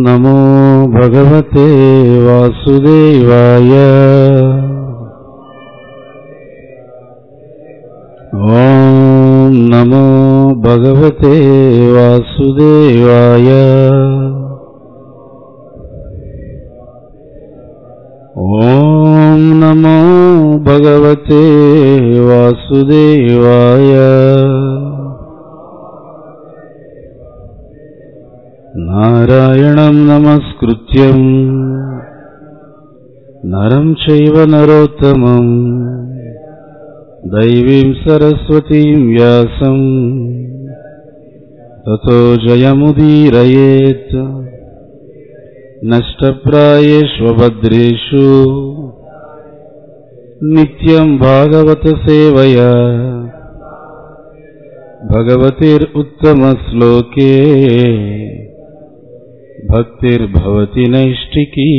नमो भगवते वासुदेवाय ॐ नमो भगवते वासुदेवाय ॐ नमो भगवते वासुदेवाय नारायणं नमस्कृत्यम् नरं चैव नरोत्तमम् दैवीं सरस्वतीं व्यासम् ततो जयमुदीरयेत् नष्टप्रायेष्वभद्रेषु नित्यं भागवतसेवया भगवतिरुत्तमश्लोके भक्तिर्भवति नैष्टिकी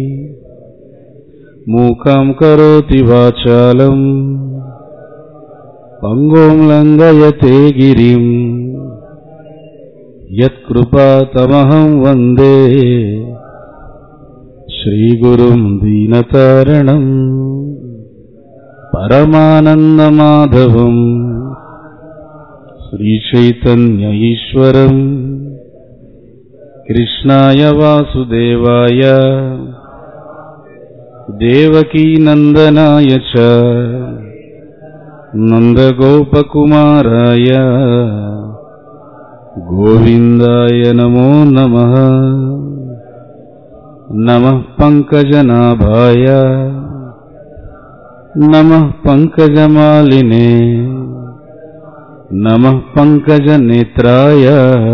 मूकां करोति वाचालम् पङ्गों लङ्घयते गिरिम् यत्कृपातमहं वन्दे श्रीगुरुं दीनतारणम् परमानन्दमाधवम् श्रीचैतन्य ईश्वरम् कृष्णाय वासुदेवाय देवकीनन्दनाय च नन्दगोपकुमाराय गोविन्दाय नमो नमः नमः पङ्कजनाभाय नमः पङ्कजमालिने नमः पङ्कजनेत्राय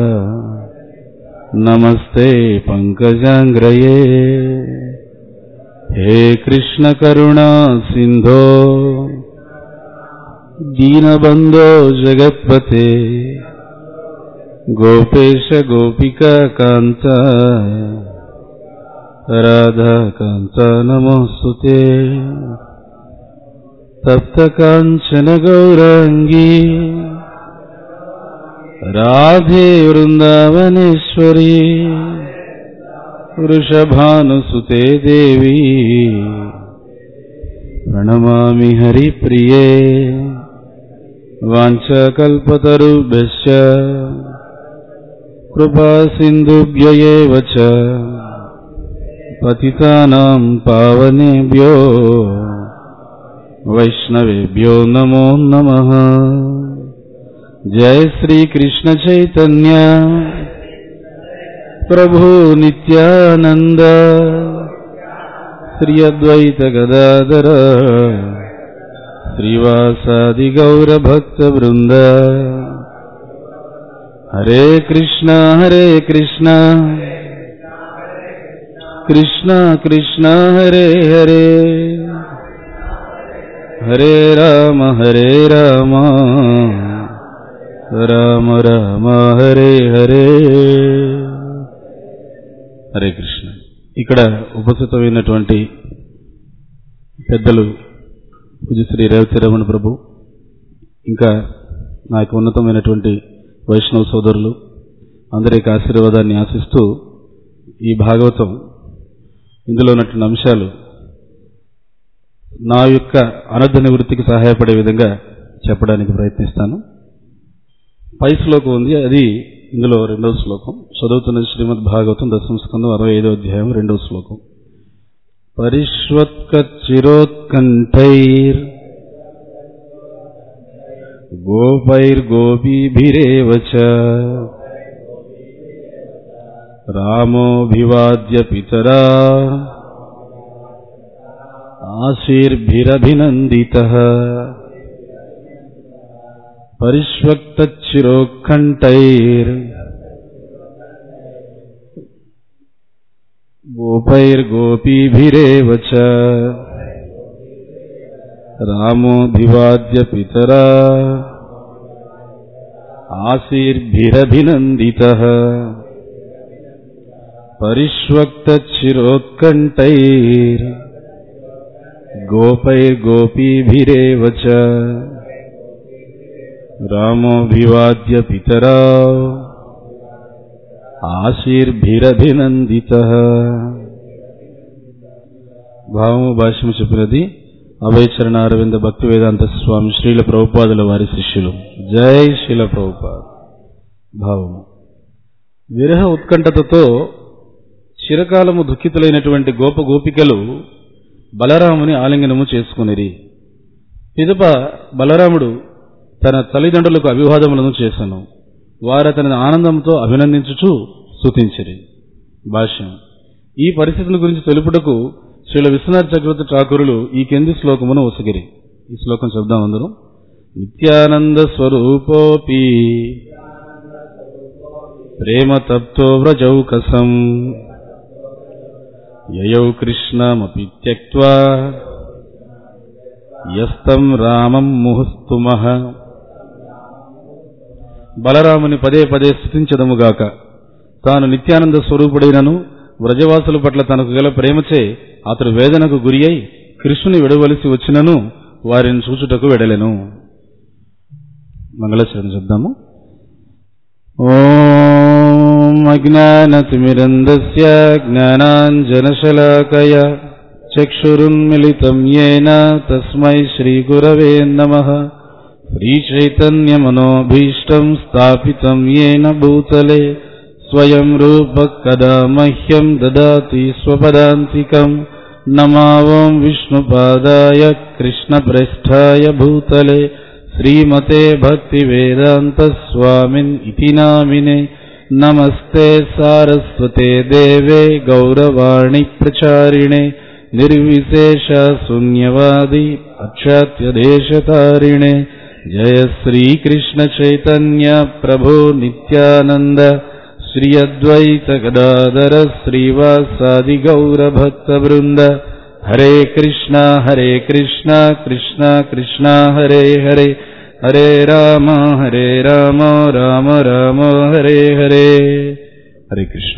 नमस्ते पङ्कजाङ्ग्रये हे कृष्णकरुणा सिन्धो दीनबन्धो जगत्पते गोपेश गोपिकान्त राधाकान्त नमोऽस्तु ते तप्तकाञ्चन गौराङ्गी राधे वृन्दावनेश्वरी वृषभानुसुते देवी प्रणमामि हरिप्रिये वाञ्छकल्पतरुभ्यश्च कृपासिन्धुभ्य एव च पतितानां पावनेभ्यो वैष्णवेभ्यो नमो नमः जय श्रीकृष्ण चैतन्य प्रभु नित्यानन्द श्री अद्वैत गदाधर श्रीवासादिगौरभक्तवृन्द हरे कृष्ण हरे कृष्ण कृष्ण कृष्ण हरे हरे हरे राम हरे राम రామ రామ హరే హరే హరే కృష్ణ ఇక్కడ ఉపస్థితమైనటువంటి పెద్దలు పూజశ్రీ రేవతి రమణ ప్రభు ఇంకా నాకు ఉన్నతమైనటువంటి వైష్ణవ సోదరులు అందరి యొక్క ఆశీర్వాదాన్ని ఆశిస్తూ ఈ భాగవతం ఇందులో ఉన్నటువంటి అంశాలు నా యొక్క అనర్థ నివృత్తికి సహాయపడే విధంగా చెప్పడానికి ప్రయత్నిస్తాను పై శ్లోకం ఉంది అది ఇందులో రెండవ శ్లోకం చదువుతున్నది శ్రీమద్ భాగవతం దశమ స్కందం అరవై ఐదో అధ్యాయం రెండవ శ్లోకం పరిష్వత్కచిరోత్కంఠైర్ గోపైర్గోపీభిరేవ చ రామోభివాద్య పితరా ఆశీర్భిరభినందితః परिष्वक्तच्चिरोत्कण्ठैर् गोपैर्गोपीभिरेव च रामोऽभिवाद्य पितरा आशीर्भिरभिनन्दितः परिष्वक्तच्चिरोत्कण्ठैर् गोपैर्गोपीभिरेव च रामोऽभिवाद्य पितरा ఆశీర్భిరభినందిత భావము భాష్యము చెప్పినది అభయచరణ అరవింద భక్తి వేదాంత స్వామి శ్రీల ప్రభుపాదుల వారి శిష్యులు జై శ్రీల ప్రభుపాద భావము విరహ ఉత్కంఠతతో చిరకాలము దుఃఖితులైనటువంటి గోప గోపికలు బలరాముని ఆలింగనము చేసుకునిరి పిదప బలరాముడు తన తల్లిదండ్రులకు అభివాదములను చేశాను వారతని ఆనందంతో అభినందించుచు స్తుతించిరి భాష్యం ఈ పరిస్థితుల గురించి తెలుపుటకు శ్రీల విశ్వనాథ్ చక్రవర్తి ఠాకూరులు ఈ కింది శ్లోకమును ఒసగిరి ఈ శ్లోకం చెప్దాం అందరూ నిత్యానంద స్వరూపోపి ప్రేమ తప్తో వ్రజౌకసం యయౌ కృష్ణమపి త్యక్వా యస్తం రామం ముహస్తుమః బలరాముని పదే పదే స్థుతించదముగాక తాను నిత్యానంద స్వరూపుడైనను వ్రజవాసుల పట్ల తనకు గల ప్రేమచే అతడు వేదనకు గురి అయి కృష్ణుని విడవలసి వచ్చినను వారిని చూచుటకు వెడలెను మంగళశ్వరం చెప్దాము ఓం అజ్ఞానతిమిరందస్య జ్ఞానాంజనశలాకయ చక్షురున్మిళితం येन తస్మై శ్రీగురవే నమః श्रीचैतन्यमनोभीष्टं स्थापितं येन भूतले स्वयं रूपः कदा मह्यं ददाति स्वपदान्तिकम् नमावं विष्णुपादाय कृष्णप्रेष्ठाय भूतले श्रीमते भक्तिवेदान्तस्वामिन् इति नामिने नमस्ते सारस्वते देवे गौरवाणि प्रचारिणे निर्विशेषशून्यवादि पाश्चात्यदेशतारिणे जय श्रीकृष्णचैतन्य प्रभो नित्यानन्द श्री अद्वैत गदाधर श्रीवासादि गौरभक्तवृन्द हरे कृष्णा हरे कृष्णा कृष्णा कृष्णा हरे हरे हरे राम हरे राम राम राम हरे हरे హరే కృష్ణ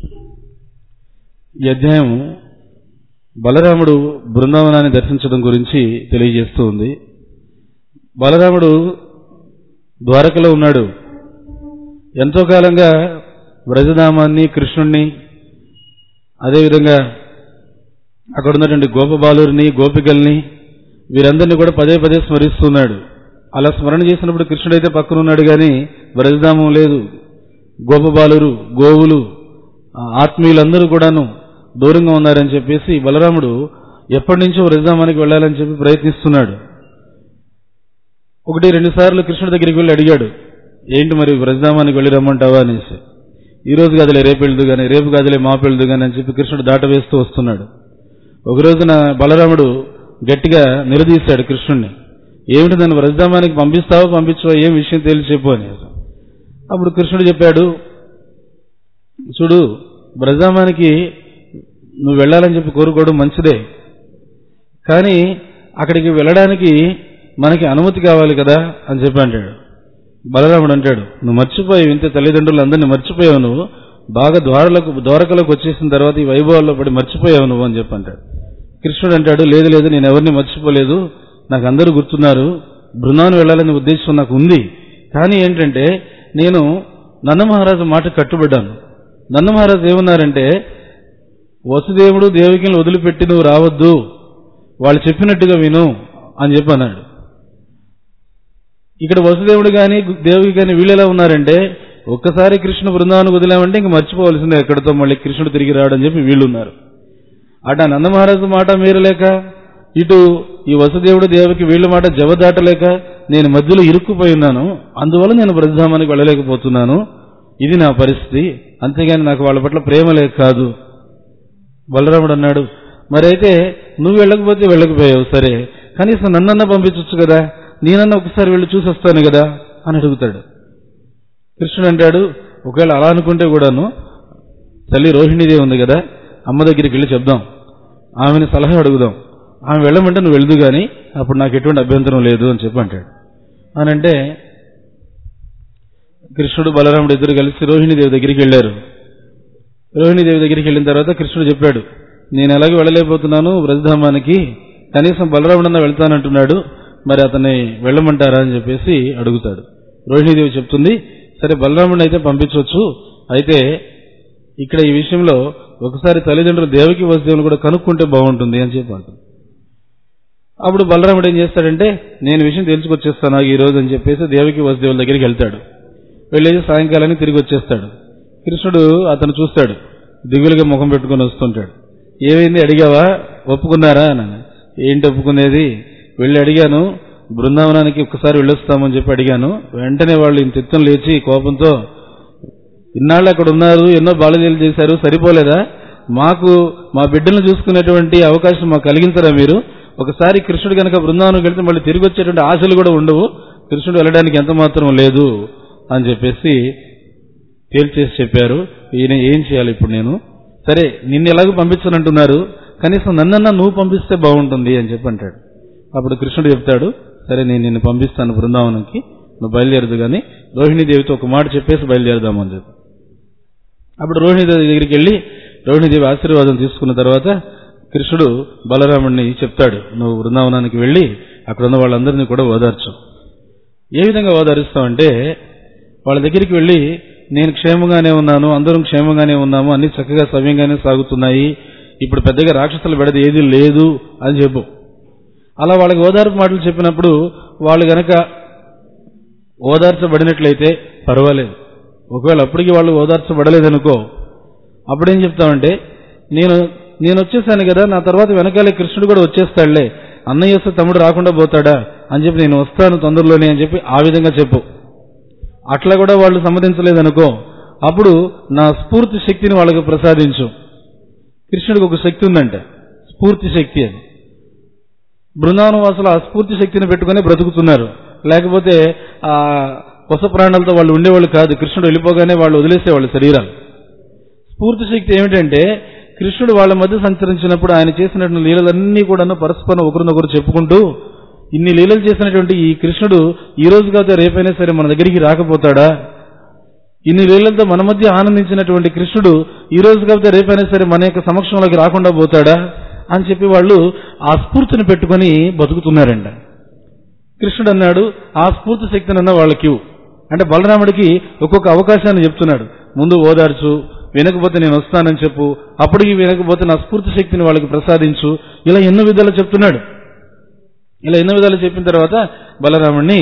ఈ అధ్యాయం బలరాముడు బృందావనాన్ని దర్శించడం గురించి తెలియజేస్తూ ఉంది బలరాముడు ద్వారకలో ఉన్నాడు ఎంతో కాలంగా వ్రజధామాన్ని కృష్ణుణ్ణి అదేవిధంగా అక్కడ ఉన్నటువంటి గోపబాలుని గోపికల్ని వీరందరినీ కూడా పదే పదే స్మరిస్తున్నాడు అలా స్మరణ చేసినప్పుడు కృష్ణుడు అయితే పక్కన ఉన్నాడు కానీ వ్రజధామం లేదు గోపబాలురు గోవులు ఆ ఆత్మీయులందరూ కూడాను దూరంగా ఉన్నారని చెప్పేసి బలరాముడు ఎప్పటి నుంచో వ్రజధామానికి వెళ్ళాలని చెప్పి ప్రయత్నిస్తున్నాడు ఒకటి రెండు సార్లు కృష్ణుడి దగ్గరికి వెళ్ళి అడిగాడు ఏంటి మరి వ్రజధామానికి వెళ్ళి రమ్మంటావా అనేసి ఈ రోజు గదిలే రేపు వెళ్దు కానీ రేపు గదిలే మాపు వెళ్దు కానీ అని చెప్పి కృష్ణుడు దాటవేస్తూ వస్తున్నాడు ఒక రోజున బలరాముడు గట్టిగా నిలదీశాడు కృష్ణుడిని ఏమిటి నన్ను వ్రజధామానికి పంపిస్తావో పంపించవో ఏం విషయం తేల్చి చెప్పు అని అప్పుడు కృష్ణుడు చెప్పాడు చూడు బ్రజామానికి నువ్వు వెళ్ళాలని చెప్పి కోరుకోవడం మంచిదే కానీ అక్కడికి వెళ్ళడానికి మనకి అనుమతి కావాలి కదా అని చెప్పి అంటాడు బలరాముడు అంటాడు నువ్వు మర్చిపోయావు ఇంత తల్లిదండ్రులు అందరినీ మర్చిపోయావు నువ్వు బాగా ద్వారలకు ద్వారకలోకి వచ్చేసిన తర్వాత ఈ వైభవాల్లో పడి మర్చిపోయావు నువ్వు అని చెప్పి అంటాడు కృష్ణుడు అంటాడు లేదు లేదు నేను ఎవరిని మర్చిపోలేదు నాకు అందరూ గుర్తున్నారు బృందావనం వెళ్ళాలనే ఉద్దేశం నాకు ఉంది కానీ ఏంటంటే నేను నందమహారాజు మాట కట్టుబడ్డాను నందమహారాజు ఏమన్నారంటే వసుదేవుడు దేవికిని వదిలిపెట్టి నువ్వు రావద్దు వాళ్ళు చెప్పినట్టుగా విను అని చెప్పి అన్నాడు ఇక్కడ వసుదేవుడు కానీ దేవికి కానీ వీళ్ళు ఎలా ఉన్నారంటే ఒక్కసారి కృష్ణ బృందావనం వదిలామంటే ఇంక మర్చిపోవలసిందే ఎక్కడితో మళ్ళీ కృష్ణుడు తిరిగి రావడం చెప్పి వీళ్ళు ఉన్నారు అట నందమహారాజు మాట మీరలేక ఇటు ఈ వసుదేవుడు దేవకి వీళ్ళ మాట జవదాటలేక నేను మధ్యలో ఇరుక్కుపోయి ఉన్నాను అందువల్ల నేను బ్రజధామానికి వెళ్ళలేకపోతున్నాను ఇది నా పరిస్థితి అంతేగాని నాకు వాళ్ళ పట్ల ప్రేమ లేక కాదు బలరాముడు అన్నాడు మరైతే నువ్వు వెళ్ళకపోతే వెళ్ళకపోయావు సరే కనీసం నన్నన్నా పంపించవచ్చు కదా నేనన్నా ఒకసారి వెళ్ళి చూసి వస్తాను కదా అని అడుగుతాడు కృష్ణుడు అంటాడు ఒకవేళ అలా అనుకుంటే కూడాను తల్లి రోహిణీదేవి ఉంది కదా అమ్మ దగ్గరికి వెళ్ళి చెప్దాం ఆమెను సలహా అడుగుదాం ఆమె వెళ్ళమంటే నువ్వు వెళ్దు కానీ అప్పుడు నాకు ఎటువంటి అభ్యంతరం లేదు అని చెప్పి అంటాడు అని అంటే కృష్ణుడు బలరాముడు ఇద్దరు కలిసి రోహిణీదేవి దగ్గరికి వెళ్ళారు రోహిణీదేవి దగ్గరికి వెళ్ళిన తర్వాత కృష్ణుడు చెప్పాడు నేను ఎలాగో వెళ్ళలేకపోతున్నాను వ్రజధామానికి కనీసం బలరాముడన్నా వెళ్తానంటున్నాడు మరి అతన్ని వెళ్ళమంటారా అని చెప్పేసి అడుగుతాడు రోహిణీదేవి చెప్తుంది సరే బలరాముడిని అయితే పంపించవచ్చు అయితే ఇక్కడ ఈ విషయంలో ఒకసారి తల్లిదండ్రులు దేవకి వసుదేవులు కూడా కనుక్కుంటే బాగుంటుంది అని చెప్పి అంటారు అప్పుడు బలరాముడు ఏం చేస్తాడంటే నేను విషయం తెలుసుకొచ్చేస్తాను ఈ రోజు అని చెప్పేసి దేవకి వసుదేవుల దగ్గరికి వెళ్తాడు వెళ్ళేసి సాయంకాలానికి తిరిగి వచ్చేస్తాడు కృష్ణుడు అతను చూస్తాడు దిగులుగా ముఖం పెట్టుకొని వస్తుంటాడు ఏమైంది అడిగావా ఒప్పుకున్నారా అని ఏంటి ఒప్పుకునేది వెళ్ళి అడిగాను బృందావనానికి ఒక్కసారి వెళ్ళొస్తామని చెప్పి అడిగాను వెంటనే వాళ్ళు ఇంత ఎత్తున లేచి కోపంతో ఇన్నాళ్ళు అక్కడ ఉన్నారు ఎన్నో బాలలీలు చేశారు సరిపోలేదా మాకు మా బిడ్డలను చూసుకునేటువంటి అవకాశం మాకు కలిగించరా మీరు ఒకసారి కృష్ణుడు కనుక బృందావనం వెళ్తే మళ్ళీ తిరిగి వచ్చేటువంటి ఆశలు కూడా ఉండవు కృష్ణుడు వెళ్ళడానికి ఎంత మాత్రం లేదు అని చెప్పేసి తేల్చేసి చెప్పారు ఈయన ఏం చేయాలి ఇప్పుడు నేను సరే నిన్ను ఎలాగో పంపించనంటున్నారు కనీసం నన్నన్నా నువ్వు పంపిస్తే బాగుంటుంది అని చెప్పి అంటాడు అప్పుడు కృష్ణుడు చెప్తాడు సరే నేను నిన్ను పంపిస్తాను బృందావనంకి నువ్వు బయలుదేరదు కానీ రోహిణీదేవితో ఒక మాట చెప్పేసి బయలుదేరదామని చెప్పి అప్పుడు రోహిణీదేవి దగ్గరికి వెళ్ళి రోహిణీదేవి ఆశీర్వాదం తీసుకున్న తర్వాత కృష్ణుడు బలరాముడిని చెప్తాడు నువ్వు బృందావనానికి వెళ్ళి అక్కడ ఉన్న వాళ్ళందరినీ కూడా ఓదార్చు ఏ విధంగా ఓదారుస్తావంటే వాళ్ళ దగ్గరికి వెళ్ళి నేను క్షేమంగానే ఉన్నాను అందరం క్షేమంగానే ఉన్నాము అన్ని చక్కగా సవ్యంగానే సాగుతున్నాయి ఇప్పుడు పెద్దగా రాక్షసుల బెడద ఏది లేదు అని చెప్పు అలా వాళ్ళకి ఓదార్పు మాటలు చెప్పినప్పుడు వాళ్ళు గనక ఓదార్చబడినట్లయితే పర్వాలేదు ఒకవేళ అప్పటికి వాళ్ళు ఓదార్చబడలేదనుకో అప్పుడేం చెప్తామంటే నేను నేను వచ్చేసాను కదా నా తర్వాత వెనకాలే కృష్ణుడు కూడా వచ్చేస్తాడులే అన్నయ్య వస్తే తమ్ముడు రాకుండా పోతాడా అని చెప్పి నేను వస్తాను తొందరలోనే అని చెప్పి ఆ విధంగా చెప్పు అట్లా కూడా వాళ్ళు సమ్మతించలేదనుకో అప్పుడు నా స్ఫూర్తి శక్తిని వాళ్ళకి ప్రసాదించు కృష్ణుడికి ఒక శక్తి ఉందంట స్ఫూర్తి శక్తి అది బృందావన వాసులు ఆ స్ఫూర్తి శక్తిని పెట్టుకుని బ్రతుకుతున్నారు లేకపోతే ఆ కొస ప్రాణాలతో వాళ్ళు ఉండేవాళ్ళు కాదు కృష్ణుడు వెళ్ళిపోగానే వాళ్ళు వదిలేసేవాళ్ళు శరీరాలు స్ఫూర్తి శక్తి ఏమిటంటే కృష్ణుడు వాళ్ళ మధ్య సంచరించినప్పుడు ఆయన చేసినటువంటి లీలలన్నీ కూడా పరస్పరం ఒకరినొకరు చెప్పుకుంటూ ఇన్ని లీలలు చేసినటువంటి ఈ కృష్ణుడు ఈ రోజు కాకపోతే రేపైనా సరే మన దగ్గరికి రాకపోతాడా ఇన్ని లీలలతో మన మధ్య ఆనందించినటువంటి కృష్ణుడు ఈ రోజు కాకపోతే రేపైనా సరే మన యొక్క సమక్షంలోకి రాకుండా పోతాడా అని చెప్పి వాళ్ళు ఆ స్ఫూర్తిని పెట్టుకొని బతుకుతున్నారంట కృష్ణుడు అన్నాడు ఆ స్ఫూర్తి శక్తిని వాళ్ళకి ఇవ్వు. అంటే బలరాముడికి ఒక్కొక్క అవకాశాన్ని చెప్తున్నాడు ముందు ఓదార్చు వినకపోతే నేను వస్తానని చెప్పు అప్పటికి వినకపోతే నా స్ఫూర్తి శక్తిని వాళ్ళకి ప్రసాదించు ఇలా ఎన్నో విధాలు చెప్తున్నాడు ఇలా ఎన్నో విధాలు చెప్పిన తర్వాత బలరాముడిని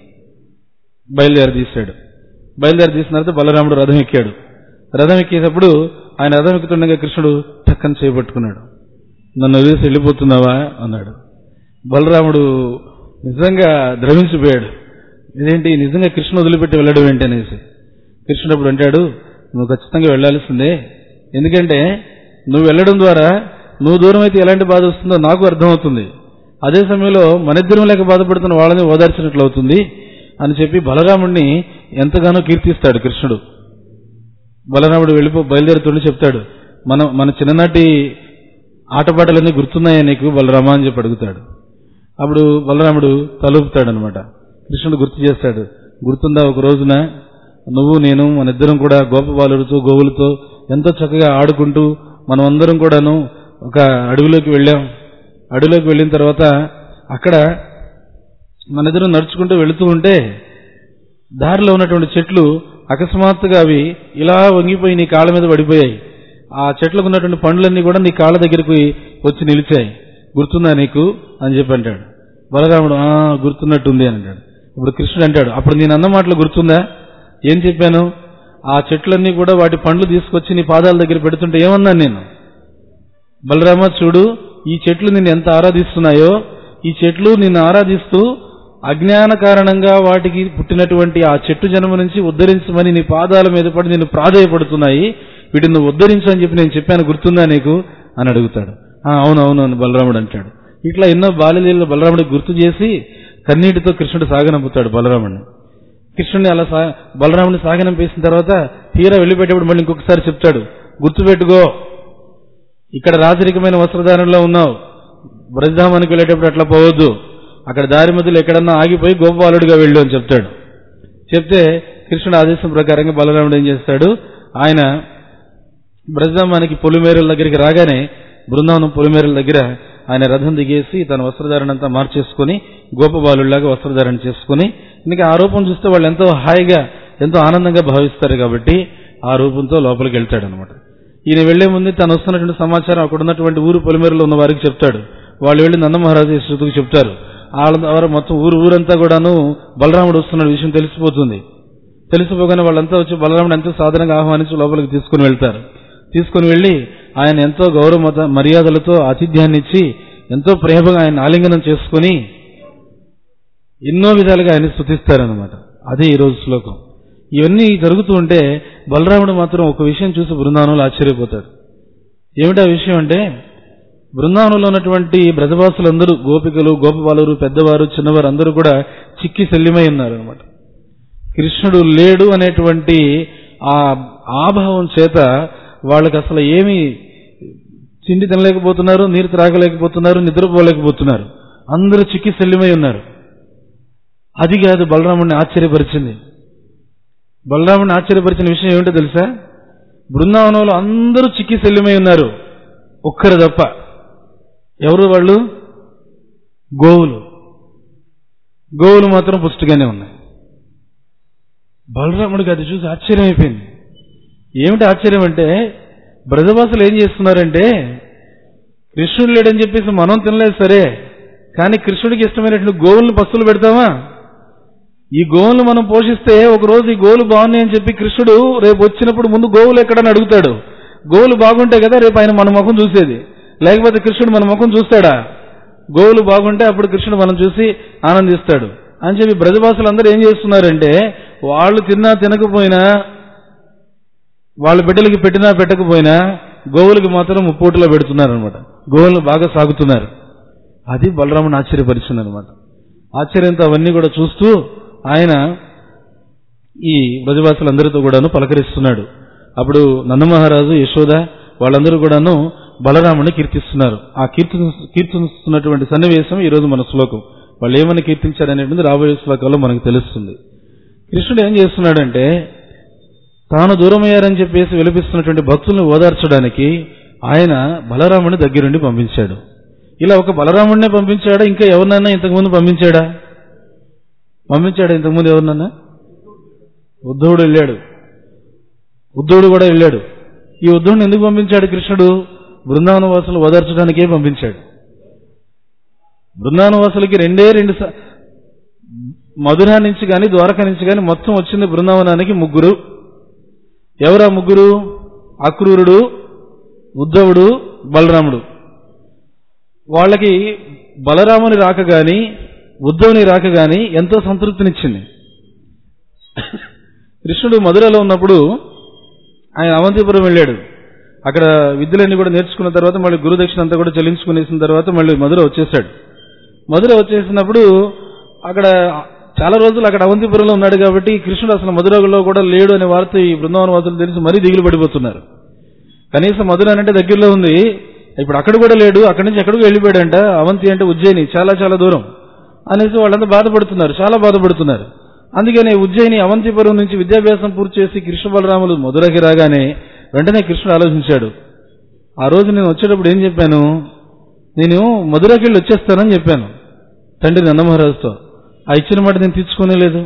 బయలుదేరి తీశాడు బయలుదేరి తీసిన తర్వాత బలరాముడు రథం ఎక్కాడు రథం ఎక్కేటప్పుడు ఆయన రథం ఎక్కుతుండగా కృష్ణుడు టక్కన చేపట్టుకున్నాడు నన్ను వదిలేసి వెళ్ళిపోతున్నావా అన్నాడు బలరాముడు నిజంగా ద్రవించిపోయాడు ఇదేంటి నిజంగా కృష్ణ వదిలిపెట్టి వెళ్ళడం ఏంటి అనేసి కృష్ణుడు అప్పుడు అంటాడు నువ్వు ఖచ్చితంగా వెళ్లాల్సిందే ఎందుకంటే నువ్వు వెళ్ళడం ద్వారా నువ్వు దూరం అయితే ఎలాంటి బాధ వస్తుందో నాకు అర్థమవుతుంది అదే సమయంలో మనిద్దరం లేక బాధపడుతున్న వాళ్ళని ఓదార్చినట్లు అవుతుంది అని చెప్పి బలరాముడిని ఎంతగానో కీర్తిస్తాడు కృష్ణుడు బలరాముడు వెళ్ళిపో బయలుదేరుతుండి చెప్తాడు మన మన చిన్ననాటి ఆటపాటలన్నీ గుర్తున్నాయా నీకు బలరామా అని చెప్పి అడుగుతాడు అప్పుడు బలరాముడు తలుపుతాడు అనమాట కృష్ణుడు గుర్తు చేస్తాడు గుర్తుందా ఒక రోజున నువ్వు నేను మన ఇద్దరం కూడా గోపబాలుడితో గోవులతో ఎంతో చక్కగా ఆడుకుంటూ మనం అందరం కూడాను ఒక అడవిలోకి వెళ్ళాం అడవిలోకి వెళ్ళిన తర్వాత అక్కడ మన ఇద్దరం నడుచుకుంటూ వెళుతూ ఉంటే దారిలో ఉన్నటువంటి చెట్లు అకస్మాత్తుగా అవి ఇలా వంగిపోయి నీ కాళ్ళ మీద పడిపోయాయి ఆ చెట్లకు ఉన్నటువంటి పండ్లన్నీ కూడా నీ కాళ్ళ దగ్గరికి వచ్చి నిలిచాయి గుర్తుందా నీకు అని చెప్పి అంటాడు బలరాముడు ఆ గుర్తున్నట్టుంది అని అంటాడు ఇప్పుడు కృష్ణుడు అంటాడు అప్పుడు నేను అన్న మాటలు గుర్తుందా ఏం చెప్పాను ఆ చెట్లన్నీ కూడా వాటి పండ్లు తీసుకొచ్చి నీ పాదాల దగ్గర పెడుతుంటే ఏమన్నాను నేను బలరామ చూడు ఈ చెట్లు నిన్ను ఎంత ఆరాధిస్తున్నాయో ఈ చెట్లు నిన్ను ఆరాధిస్తూ అజ్ఞాన కారణంగా వాటికి పుట్టినటువంటి ఆ చెట్టు జన్మ నుంచి ఉద్ధరించమని నీ పాదాల మీద పడి నేను ప్రాధేయపడుతున్నాయి వీటిని నువ్వు ఉద్ధరించు అని చెప్పి నేను చెప్పాను గుర్తుందా నీకు అని అడుగుతాడు "ఆ, అవును అవును అని బలరాముడు అంటాడు ఇట్లా ఎన్నో బాల్యలీలలో బలరాముడికి గుర్తు చేసి కన్నీటితో కృష్ణుడు సాగనంపుతాడు బలరాముడిని కృష్ణుడిని అలా సా బలరాముడిని సాగనంపేసిన తర్వాత తీరా వెళ్ళిపెట్టేప్పుడు మళ్ళీ ఇంకొకసారి చెప్తాడు గుర్తుపెట్టుకో ఇక్కడ రాజరికమైన వస్త్రధారణలో ఉన్నావు బ్రజధామానికి వెళ్ళేటప్పుడు అట్లా పోవద్దు అక్కడ దారి మధ్యలో ఎక్కడన్నా ఆగిపోయి గోపాలుడిగా వెళ్ళు అని చెప్తాడు చెప్తే కృష్ణుడు ఆదేశం ప్రకారంగా బలరాముడు ఏం చేస్తాడు ఆయన బ్రజధామానికి పొలిమేరల దగ్గరికి రాగానే బృందావనం పొలిమేరల దగ్గర ఆయన రథం దిగేసి తన వస్త్రధారణ అంతా మార్చేసుకుని గోపబాలుడిలాగా వస్త్రధారణ చేసుకుని ఇంకా ఆ రూపం చూస్తే వాళ్ళు ఎంతో హాయిగా ఎంతో ఆనందంగా భావిస్తారు కాబట్టి ఆ రూపంతో లోపలికి వెళ్తాడు అనమాట ఈయన వెళ్లే ముందు తను వస్తున్నటువంటి సమాచారం అక్కడ ఉన్నటువంటి ఊరు పొలిమేరలో ఉన్న వారికి చెప్తాడు వాళ్ళు వెళ్లి నందమహారాజు యశోదకు చెప్తారు వాళ్ళ ద్వారా మొత్తం ఊరు ఊరంతా కూడాను బలరాముడు వస్తున్న విషయం తెలిసిపోతుంది తెలిసిపోగానే వాళ్ళంతా వచ్చి బలరాముడు ఎంతో సాధారణంగా ఆహ్వానించి లోపలికి తీసుకుని వెళ్తారు తీసుకుని వెళ్లి ఆయన ఎంతో గౌరవ మత- మర్యాదలతో ఆతిథ్యాన్ని ఇచ్చి ఎంతో ప్రేమగా ఆయన ఆలింగనం చేసుకుని ఎన్నో విధాలుగా ఆయన స్థుతిస్తారనమాట అదే ఈ రోజు శ్లోకం ఇవన్నీ జరుగుతూ ఉంటే బలరాముడు మాత్రం ఒక విషయం చూసి బృందావనంలో ఆశ్చర్యపోతాడు ఏమిటా విషయం అంటే బృందావనంలో ఉన్నటువంటి బ్రజవాసులందరూ గోపికలు గోపబాలురు పెద్దవారు చిన్నవారు అందరూ కూడా చిక్కి శల్యమై ఉన్నారు అనమాట కృష్ణుడు లేడు అనేటువంటి ఆ ఆభావం చేత వాళ్ళకి అసలు ఏమి తిండి తినలేకపోతున్నారు నీరు త్రాగలేకపోతున్నారు నిద్రపోలేకపోతున్నారు అందరూ చిక్కి శల్యమై ఉన్నారు అది కాదు బలరాముడిని ఆశ్చర్యపరిచింది బలరాముడిని ఆశ్చర్యపరిచిన విషయం ఏమిటో తెలుసా బృందావనంలో అందరూ చిక్కి శల్యమై ఉన్నారు ఒక్కరు తప్ప ఎవరు వాళ్ళు గోవులు గోవులు మాత్రం పుష్టిగానే ఉన్నాయి బలరాముడికి అది చూసి ఆశ్చర్యం అయిపోయింది ఏమిటి ఆశ్చర్యం అంటే బ్రజవాసులు ఏం చేస్తున్నారంటే కృష్ణుడు లేడని చెప్పేసి మనం తినలేదు సరే కానీ కృష్ణుడికి ఇష్టమైనటువంటి గోవులను పస్తులు పెడతామా ఈ గోవులను మనం పోషిస్తే ఒక రోజు ఈ గోవులు బాగున్నాయి అని చెప్పి కృష్ణుడు రేపు వచ్చినప్పుడు ముందు గోవులు ఎక్కడని అడుగుతాడు గోవులు బాగుంటే కదా రేపు ఆయన మన ముఖం చూసేది లేకపోతే కృష్ణుడు మన ముఖం చూస్తాడా గోవులు బాగుంటే అప్పుడు కృష్ణుడు మనం చూసి ఆనందిస్తాడు అని చెప్పి బ్రజవాసులు అందరూ ఏం చేస్తున్నారంటే వాళ్ళు తిన్నా తినకపోయినా వాళ్ళ బిడ్డలకి పెట్టినా పెట్టకపోయినా గోవులకి మాత్రం ముప్పోటులో పెడుతున్నారు అనమాట గోవులు బాగా సాగుతున్నారు అది బలరాముని ఆశ్చర్యపరిచింది అనమాట ఆశ్చర్యంతో అవన్నీ కూడా చూస్తూ ఆయన ఈ బ్రజవాసులందరితో కూడాను పలకరిస్తున్నాడు అప్పుడు నందమహారాజు యశోద వాళ్ళందరూ కూడాను బలరాముని కీర్తిస్తున్నారు ఆ కీర్తి కీర్తిస్తున్నటువంటి సన్నివేశం ఈ రోజు మన శ్లోకం వాళ్ళు ఏమని కీర్తించారనేటువంటిది రాబోయే శ్లోకాల్లో మనకు తెలుస్తుంది కృష్ణుడు ఏం చేస్తున్నాడంటే తాను దూరమయ్యారని చెప్పేసి విలపిస్తున్నటువంటి భక్తులను ఓదార్చడానికి ఆయన బలరాముని దగ్గరుండి పంపించాడు ఇలా ఒక బలరాముడినే పంపించాడా ఇంకా ఎవరినైనా ఇంతకుముందు పంపించాడా పంపించాడా ఇంతకుముందు ఎవరినన్నా ఉద్ధవుడు వెళ్ళాడు ఉద్ధవుడు కూడా వెళ్ళాడు ఈ ఉద్ధవుడిని ఎందుకు పంపించాడు కృష్ణుడు బృందావన వాసులు ఓదార్చడానికే పంపించాడు బృందావన వాసులకి రెండే రెండు స- మధుర నుంచి కానీ ద్వారకా నుంచి కానీ మొత్తం వచ్చింది బృందావనానికి ముగ్గురు ఎవరా ముగ్గురు అక్రూరుడు ఉద్ధవుడు బలరాముడు వాళ్ళకి బలరాముని రాక గాని ఉద్ధవుని రాక గాని ఎంతో సంతృప్తినిచ్చింది కృష్ణుడు మధురలో ఉన్నప్పుడు ఆయన అవంతిపురం వెళ్ళాడు అక్కడ విద్యలన్నీ కూడా నేర్చుకున్న తర్వాత మళ్ళీ గురుదక్షిణ అంతా కూడా చెల్లించుకునేసిన తర్వాత మళ్ళీ మధుర వచ్చేసాడు మధుర వచ్చేసినప్పుడు అక్కడ చాలా రోజులు అక్కడ అవంతిపురంలో ఉన్నాడు కాబట్టి కృష్ణుడు అసలు మధురలో కూడా లేడు అనే వార్త ఈ బృందావన వాసులు తెలిసి మరీ దిగులు పడిపోతున్నారు కనీసం మధుర అంటే దగ్గరలో ఉంది ఇప్పుడు అక్కడ కూడా లేడు అక్కడి నుంచి ఎక్కడికి వెళ్ళిపోయాడంట అవంతి అంటే ఉజ్జయిని చాలా చాలా దూరం అనేసి వాళ్ళంతా బాధపడుతున్నారు చాలా బాధపడుతున్నారు అందుకనే ఉజ్జయిని అవంతిపురం నుంచి విద్యాభ్యాసం పూర్తి చేసి కృష్ణ బలరాములు మధురకి రాగానే వెంటనే కృష్ణుడు ఆలోచించాడు ఆ రోజు నేను వచ్చేటప్పుడు ఏం చెప్పాను నేను మధురకి వెళ్ళి వచ్చేస్తానని చెప్పాను తండ్రి నందమహారాజుతో ఆ ఇచ్చిన మాట నేను తీర్చుకునే లేదు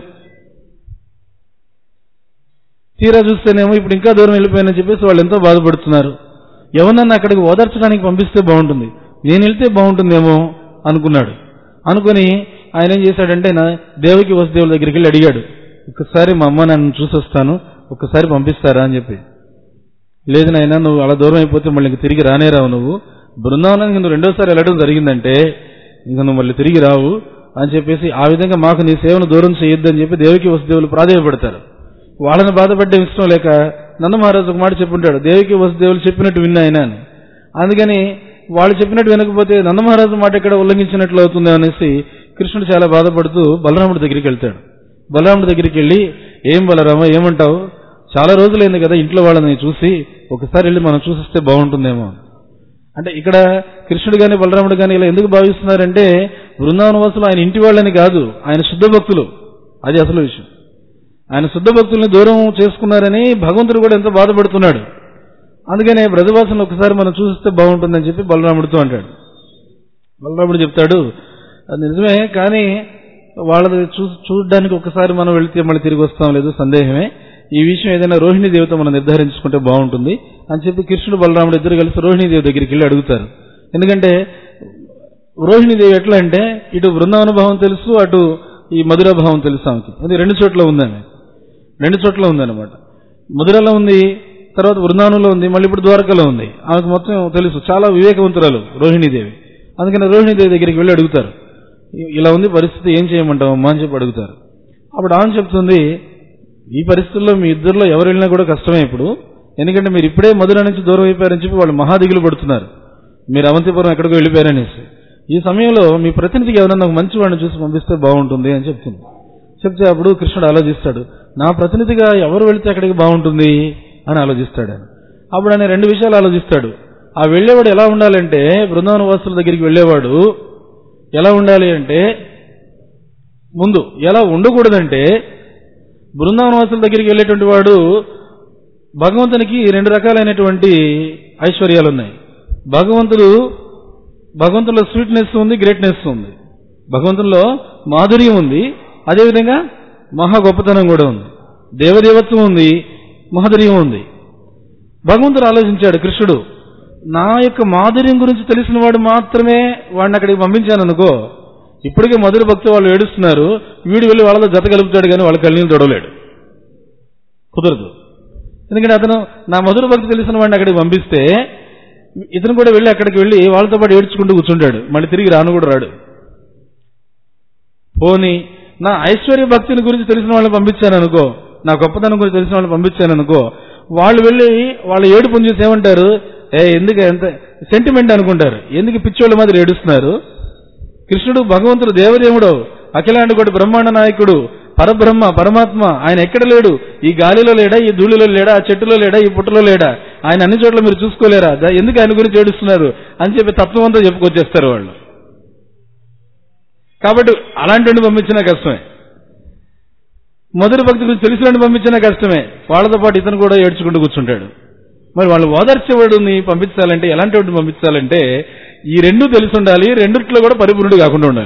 తీరా చూస్తేనేమో ఇప్పుడు ఇంకా దూరం వెళ్ళిపోయానని చెప్పేసి వాళ్ళు ఎంతో బాధపడుతున్నారు ఎవరన్నా అక్కడికి ఓదార్చడానికి పంపిస్తే బాగుంటుంది నేను వెళ్తే బాగుంటుందేమో అనుకున్నాడు అనుకుని ఆయన ఏం చేశాడంటే నా దేవకి వసుదేవుల దగ్గరికి వెళ్ళి అడిగాడు ఒక్కసారి మా అమ్మ నన్ను చూసొస్తాను ఒక్కసారి పంపిస్తారా అని చెప్పి లేదు నాయనా నువ్వు అలా దూరం అయిపోతే మళ్ళీ ఇంక తిరిగి రానే రావు నువ్వు బృందావనానికి నువ్వు రెండోసారి వెళ్ళడం జరిగిందంటే ఇంక నువ్వు మళ్ళీ తిరిగి రావు అని చెప్పేసి ఆ విధంగా మాకు నీ సేవను దూరం చేయొద్దు అని చెప్పి దేవకి వసుదేవులు ప్రాధాన్యపడతారు వాళ్ళని బాధపడ్డం ఇష్టం లేక నందమహారాజు ఒక మాట చెప్పుంటాడు దేవికి వసుదేవులు చెప్పినట్టు విన్నా ఆయన అని అందుకని వాళ్ళు చెప్పినట్టు వినకపోతే నందమహారాజు మాట ఎక్కడ ఉల్లంఘించినట్లు అవుతుంది అనేసి కృష్ణుడు చాలా బాధపడుతూ బలరాముడి దగ్గరికి వెళ్తాడు బలరాముడి దగ్గరికి వెళ్ళి ఏం బలరామ ఏమంటావు చాలా రోజులైంది కదా ఇంట్లో వాళ్ళని చూసి ఒకసారి వెళ్ళి మనం చూసిస్తే బాగుంటుందేమో అంటే ఇక్కడ కృష్ణుడు గాని బలరాముడు గాని ఇలా ఎందుకు భావిస్తున్నారంటే బృందావన వాసులు ఆయన ఇంటి వాళ్ళని కాదు ఆయన శుద్ధ భక్తులు అది అసలు విషయం ఆయన శుద్ధ భక్తుల్ని దూరం చేసుకున్నారని భగవంతుడు కూడా ఎంతో బాధపడుతున్నాడు అందుకనే బ్రజవాసులను ఒకసారి మనం చూస్తే బాగుంటుందని చెప్పి బలరాముడితో అంటాడు బలరాముడు చెప్తాడు అది నిజమే కానీ వాళ్ళది చూ చూడడానికి ఒకసారి మనం వెళితే మళ్ళీ తిరిగి వస్తాం లేదు సందేహమే ఈ విషయం ఏదైనా రోహిణి దేవత మనం నిర్ధారించుకుంటే బాగుంటుంది అని చెప్పి కృష్ణుడు బలరాముడు ఇద్దరు కలిసి రోహిణి దేవి దగ్గరికి వెళ్ళి అడుగుతారు ఎందుకంటే రోహిణి దేవి ఎట్లా అంటే ఇటు బృందావన భావం తెలుసు అటు ఈ మధుర భావం తెలుసు ఆమెకి అది రెండు చోట్ల ఉందామె రెండు చోట్ల ఉందన్నమాట మధురలో ఉంది తర్వాత బృందావనంలో ఉంది మళ్ళీ ఇప్పుడు ద్వారకలో ఉంది ఆమెకు మొత్తం తెలుసు చాలా వివేకవంతురాలు రోహిణీదేవి అందుకని రోహిణీదేవి దగ్గరికి వెళ్ళి అడుగుతారు ఇలా ఉంది పరిస్థితి ఏం చేయమంటావమ్మా అని చెప్పి అడుగుతారు అప్పుడు ఆమె చెప్తుంది ఈ పరిస్థితుల్లో మీ ఇద్దరిలో ఎవరు వెళ్ళినా కూడా కష్టమే ఇప్పుడు ఎందుకంటే మీరు ఇప్పుడే మధుర నుంచి దూరం అయిపోయారని చెప్పి వాళ్ళు మహాదిగులు పడుతున్నారు మీరు అవంతిపురం ఎక్కడికో వెళ్ళిపోయారనేసి ఈ సమయంలో మీ ప్రతినిధికి ఎవరన్నా ఒక మంచి వాడిని చూసి పంపిస్తే బాగుంటుంది అని చెప్తుంది చెప్తే అప్పుడు కృష్ణుడు ఆలోచిస్తాడు నా ప్రతినిధిగా ఎవరు వెళితే అక్కడికి బాగుంటుంది అని ఆలోచిస్తాడు ఆయన అప్పుడు ఆయన రెండు విషయాలు ఆలోచిస్తాడు ఆ వెళ్ళేవాడు ఎలా ఉండాలంటే బృందావన వాసుల దగ్గరికి వెళ్ళేవాడు ఎలా ఉండాలి అంటే ముందు ఎలా ఉండకూడదంటే బృందావన వాసుల దగ్గరికి వెళ్ళేటువంటి వాడు భగవంతునికి రెండు రకాలైనటువంటి ఐశ్వర్యాలు ఉన్నాయి భగవంతుడు భగవంతుల్లో స్వీట్నెస్ ఉంది గ్రేట్నెస్ ఉంది భగవంతుల్లో మాధుర్యం ఉంది అదేవిధంగా మహా గొప్పతనం కూడా ఉంది దేవదేవత్వం ఉంది మాధుర్యం ఉంది భగవంతుడు ఆలోచించాడు కృష్ణుడు నా యొక్క మాధుర్యం గురించి తెలిసిన వాడు మాత్రమే వాడిని అక్కడికి పంపించాను అనుకో ఇప్పటికే మధుర భక్తి వాళ్ళు ఏడుస్తున్నారు వీడు వెళ్ళి వాళ్ళతో జత కలుపుతాడు కానీ వాళ్ళ కళ్ళని తొడవలేడు కుదరదు ఎందుకంటే అతను నా మధుర భక్తి తెలిసిన వాడిని అక్కడికి పంపిస్తే ఇతను కూడా వెళ్ళి అక్కడికి వెళ్ళి వాళ్ళతో పాటు ఏడ్చుకుంటూ కూర్చుంటాడు మళ్ళీ తిరిగి రాను కూడా రాడు పోని నా ఐశ్వర్య భక్తిని గురించి తెలిసిన వాళ్ళని పంపించాను అనుకో నా గొప్పతనం గురించి తెలిసిన వాళ్ళని పంపించాను అనుకో వాళ్ళు వెళ్ళి వాళ్ళ ఏడుపు చూసి ఏమంటారు ఏ ఎందుకు ఎంత సెంటిమెంట్ అనుకుంటారు ఎందుకు పిచ్చోళ్ళ మాదిరి ఏడుస్తున్నారు కృష్ణుడు భగవంతుడు దేవదేవుడు అఖిలాండ కోటి బ్రహ్మాండ నాయకుడు పరబ్రహ్మ పరమాత్మ ఆయన ఎక్కడ లేడు ఈ గాలిలో లేడా ఈ ధూళిలో లేడా ఆ చెట్టులో లేడా ఈ పుట్టలో లేడా ఆయన అన్ని చోట్ల మీరు చూసుకోలేరా దా- ఎందుకు ఆయన గురించి ఏడుస్తున్నారు అని చెప్పి తత్వం అంతా చెప్పుకొచ్చేస్తారు వాళ్ళు కాబట్టి అలాంటి పంపించినా కష్టమే మొదటి భక్తి గురించి తెలిసిన పంపించినా కష్టమే వాళ్ళతో పాటు ఇతను కూడా ఏడ్చుకుంటూ కూర్చుంటాడు మరి వాళ్ళు ఓదార్చేవాడిని పంపించాలంటే ఎలాంటి వాడిని పంపించాలంటే ఈ రెండు తెలిసి ఉండాలి రెండిట్లో కూడా పరిపూర్ణుడు కాకుండా ఉండాలి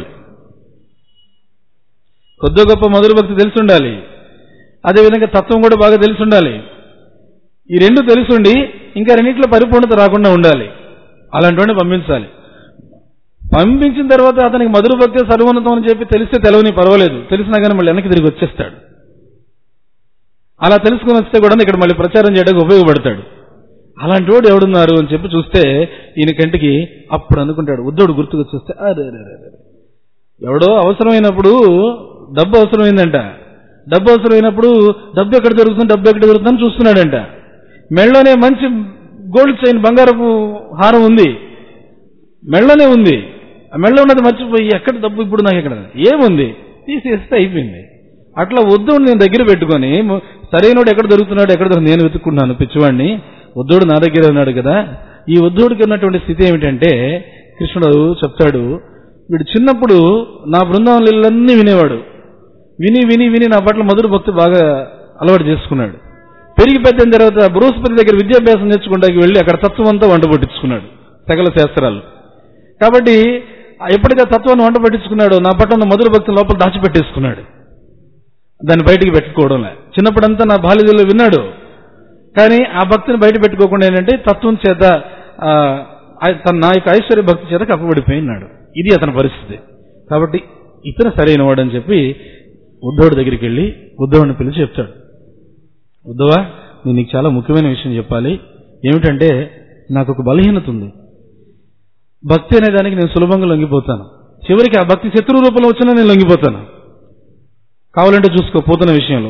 కొద్ది గొప్ప మధుర భక్తి తెలిసి ఉండాలి అదేవిధంగా తత్వం కూడా బాగా తెలిసి ఉండాలి ఈ రెండు తెలిసుండి ఇంకా రెండిట్లో పరిపూర్ణత రాకుండా ఉండాలి అలాంటి వాడిని పంపించాలి పంపించిన తర్వాత అతనికి మధుర భక్తి సర్వోన్నతం అని చెప్పి తెలిస్తే తెలవని పర్వాలేదు తెలిసినా కానీ మళ్ళీ వెనక్కి తిరిగి వచ్చేస్తాడు అలా తెలుసుకుని వస్తే కూడా ఇక్కడ మళ్ళీ ప్రచారం చేయడానికి ఉపయోగపడతాడు అలాంటి వాడు ఎవడున్నారు అని చెప్పి చూస్తే ఈయన కంటికి అప్పుడు అనుకుంటాడు ఉద్దోడు గుర్తుకు చూస్తే అరే అరే అరే అరే. ఎవడో అవసరమైనప్పుడు డబ్బు అవసరమైందంట డబ్బు అవసరమైనప్పుడు డబ్బు ఎక్కడ దొరుకుతుంది డబ్బు ఎక్కడ దొరుకుతుందని చూస్తున్నాడంట మెళ్ళలోనే మంచి గోల్డ్ చైన్ బంగారపు హారం ఉంది మెళ్ళనే ఉంది ఆ మెళ్ళ ఉన్నది మర్చిపోయి ఎక్కడ డబ్బు ఇప్పుడు నాకు ఎక్కడ ఏముంది తీసేస్తే అయిపోయింది అట్లా వద్దుడు నేను దగ్గర పెట్టుకొని మ- సరైనోడు ఎక్కడ దొరుకుతున్నాడు ఎక్కడ దొరుకుతుంది నేను వెతుక్కున్నాను పిచ్చివాడిని వద్దుడు నా దగ్గర ఉన్నాడు కదా ఈ వద్దుడికి ఉన్నటువంటి స్థితి ఏమిటంటే కృష్ణుడు చెప్తాడు వీడు చిన్నప్పుడు నా బృందావనలన్నీ వినేవాడు విని విని విని నా పట్ల మధుర భక్తి బాగా అలవాటు చేసుకున్నాడు పెరిగి పెద్ద తర్వాత బృహస్పతి దగ్గర విద్యాభ్యాసం నేర్చుకుంటానికి వెళ్ళి అక్కడ తత్వం అంతా వంట పట్టించుకున్నాడు సకల శాస్త్రాలు కాబట్టి ఆ ఎప్పటికీ ఆ తత్వాన్ని వంట పట్టించుకున్నాడు నా పట్ల ఉన్న మధుర భక్తి లోపల దాచిపెట్టేసుకున్నాడు దాన్ని బయటికి పెట్టుకోవడంలే చిన్నప్పుడంతా నా బాల్యదలో విన్నాడు కానీ ఆ భక్తిని బయట పెట్టుకోకుండా ఏంటంటే తత్వం చేత ఆ, ఆ- తన నా యొక్క ఐశ్వర్య భక్తి చేత కప్పబడిపోయినాడు ఇది అతని పరిస్థితి కాబట్టి ఇతను సరైన వాడు అని చెప్పి ఉద్ధవుడి దగ్గరికి వెళ్ళి ఉద్ధవుడిని పిలిచి చెప్తాడు ఉద్ధవా నేను నీకు చాలా ముఖ్యమైన విషయం చెప్పాలి ఏమిటంటే నాకు ఒక బలహీనత ఉంది భక్తి అనే దానికి నేను సులభంగా లొంగిపోతాను చివరికి ఆ భక్తి శత్రు రూపంలో వచ్చినా నేను లొంగిపోతాను కావాలంటే చూసుకో పోతున్న విషయంలో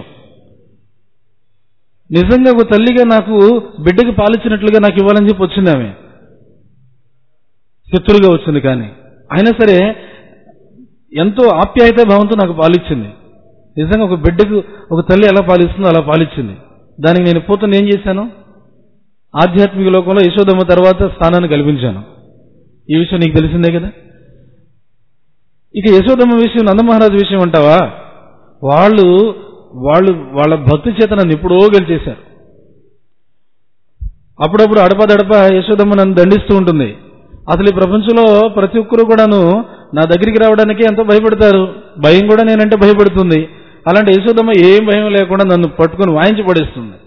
నిజంగా ఒక తల్లిగా నాకు బిడ్డకి పాలిచ్చినట్లుగా నాకు ఇవ్వాలని చెప్పి వచ్చింది ఆమె శత్రువుగా వచ్చింది కానీ అయినా సరే ఎంతో ఆప్యాయత భావంతో నాకు పాలిచ్చింది నిజంగా ఒక బిడ్డకు ఒక తల్లి ఎలా పాలిస్తుందో అలా పాలిచ్చింది దానికి నేను పోతున్న ఏం చేశాను ఆధ్యాత్మిక లోకంలో యశోదమ్మ తర్వాత స్థానాన్ని కల్పించాను ఈ విషయం నీకు తెలిసిందే కదా ఇక యశోదమ్మ విషయం నందమహారాజు విషయం అంటావా వాళ్ళు వాళ్ళు వాళ్ళ భక్తి చేత నన్ను ఎప్పుడో గెలిచేశారు అప్పుడప్పుడు అడపదడప యశోదమ్మ నన్ను దండిస్తూ ఉంటుంది అసలు ఈ ప్రపంచంలో ప్రతి ఒక్కరు కూడాను నా దగ్గరికి రావడానికి ఎంతో భయపడతారు భయం కూడా నేనంటే భయపడుతుంది అలాంటి యశోదమ్మ ఏం భయం లేకుండా నన్ను పట్టుకొని వాయించి పడేస్తుంది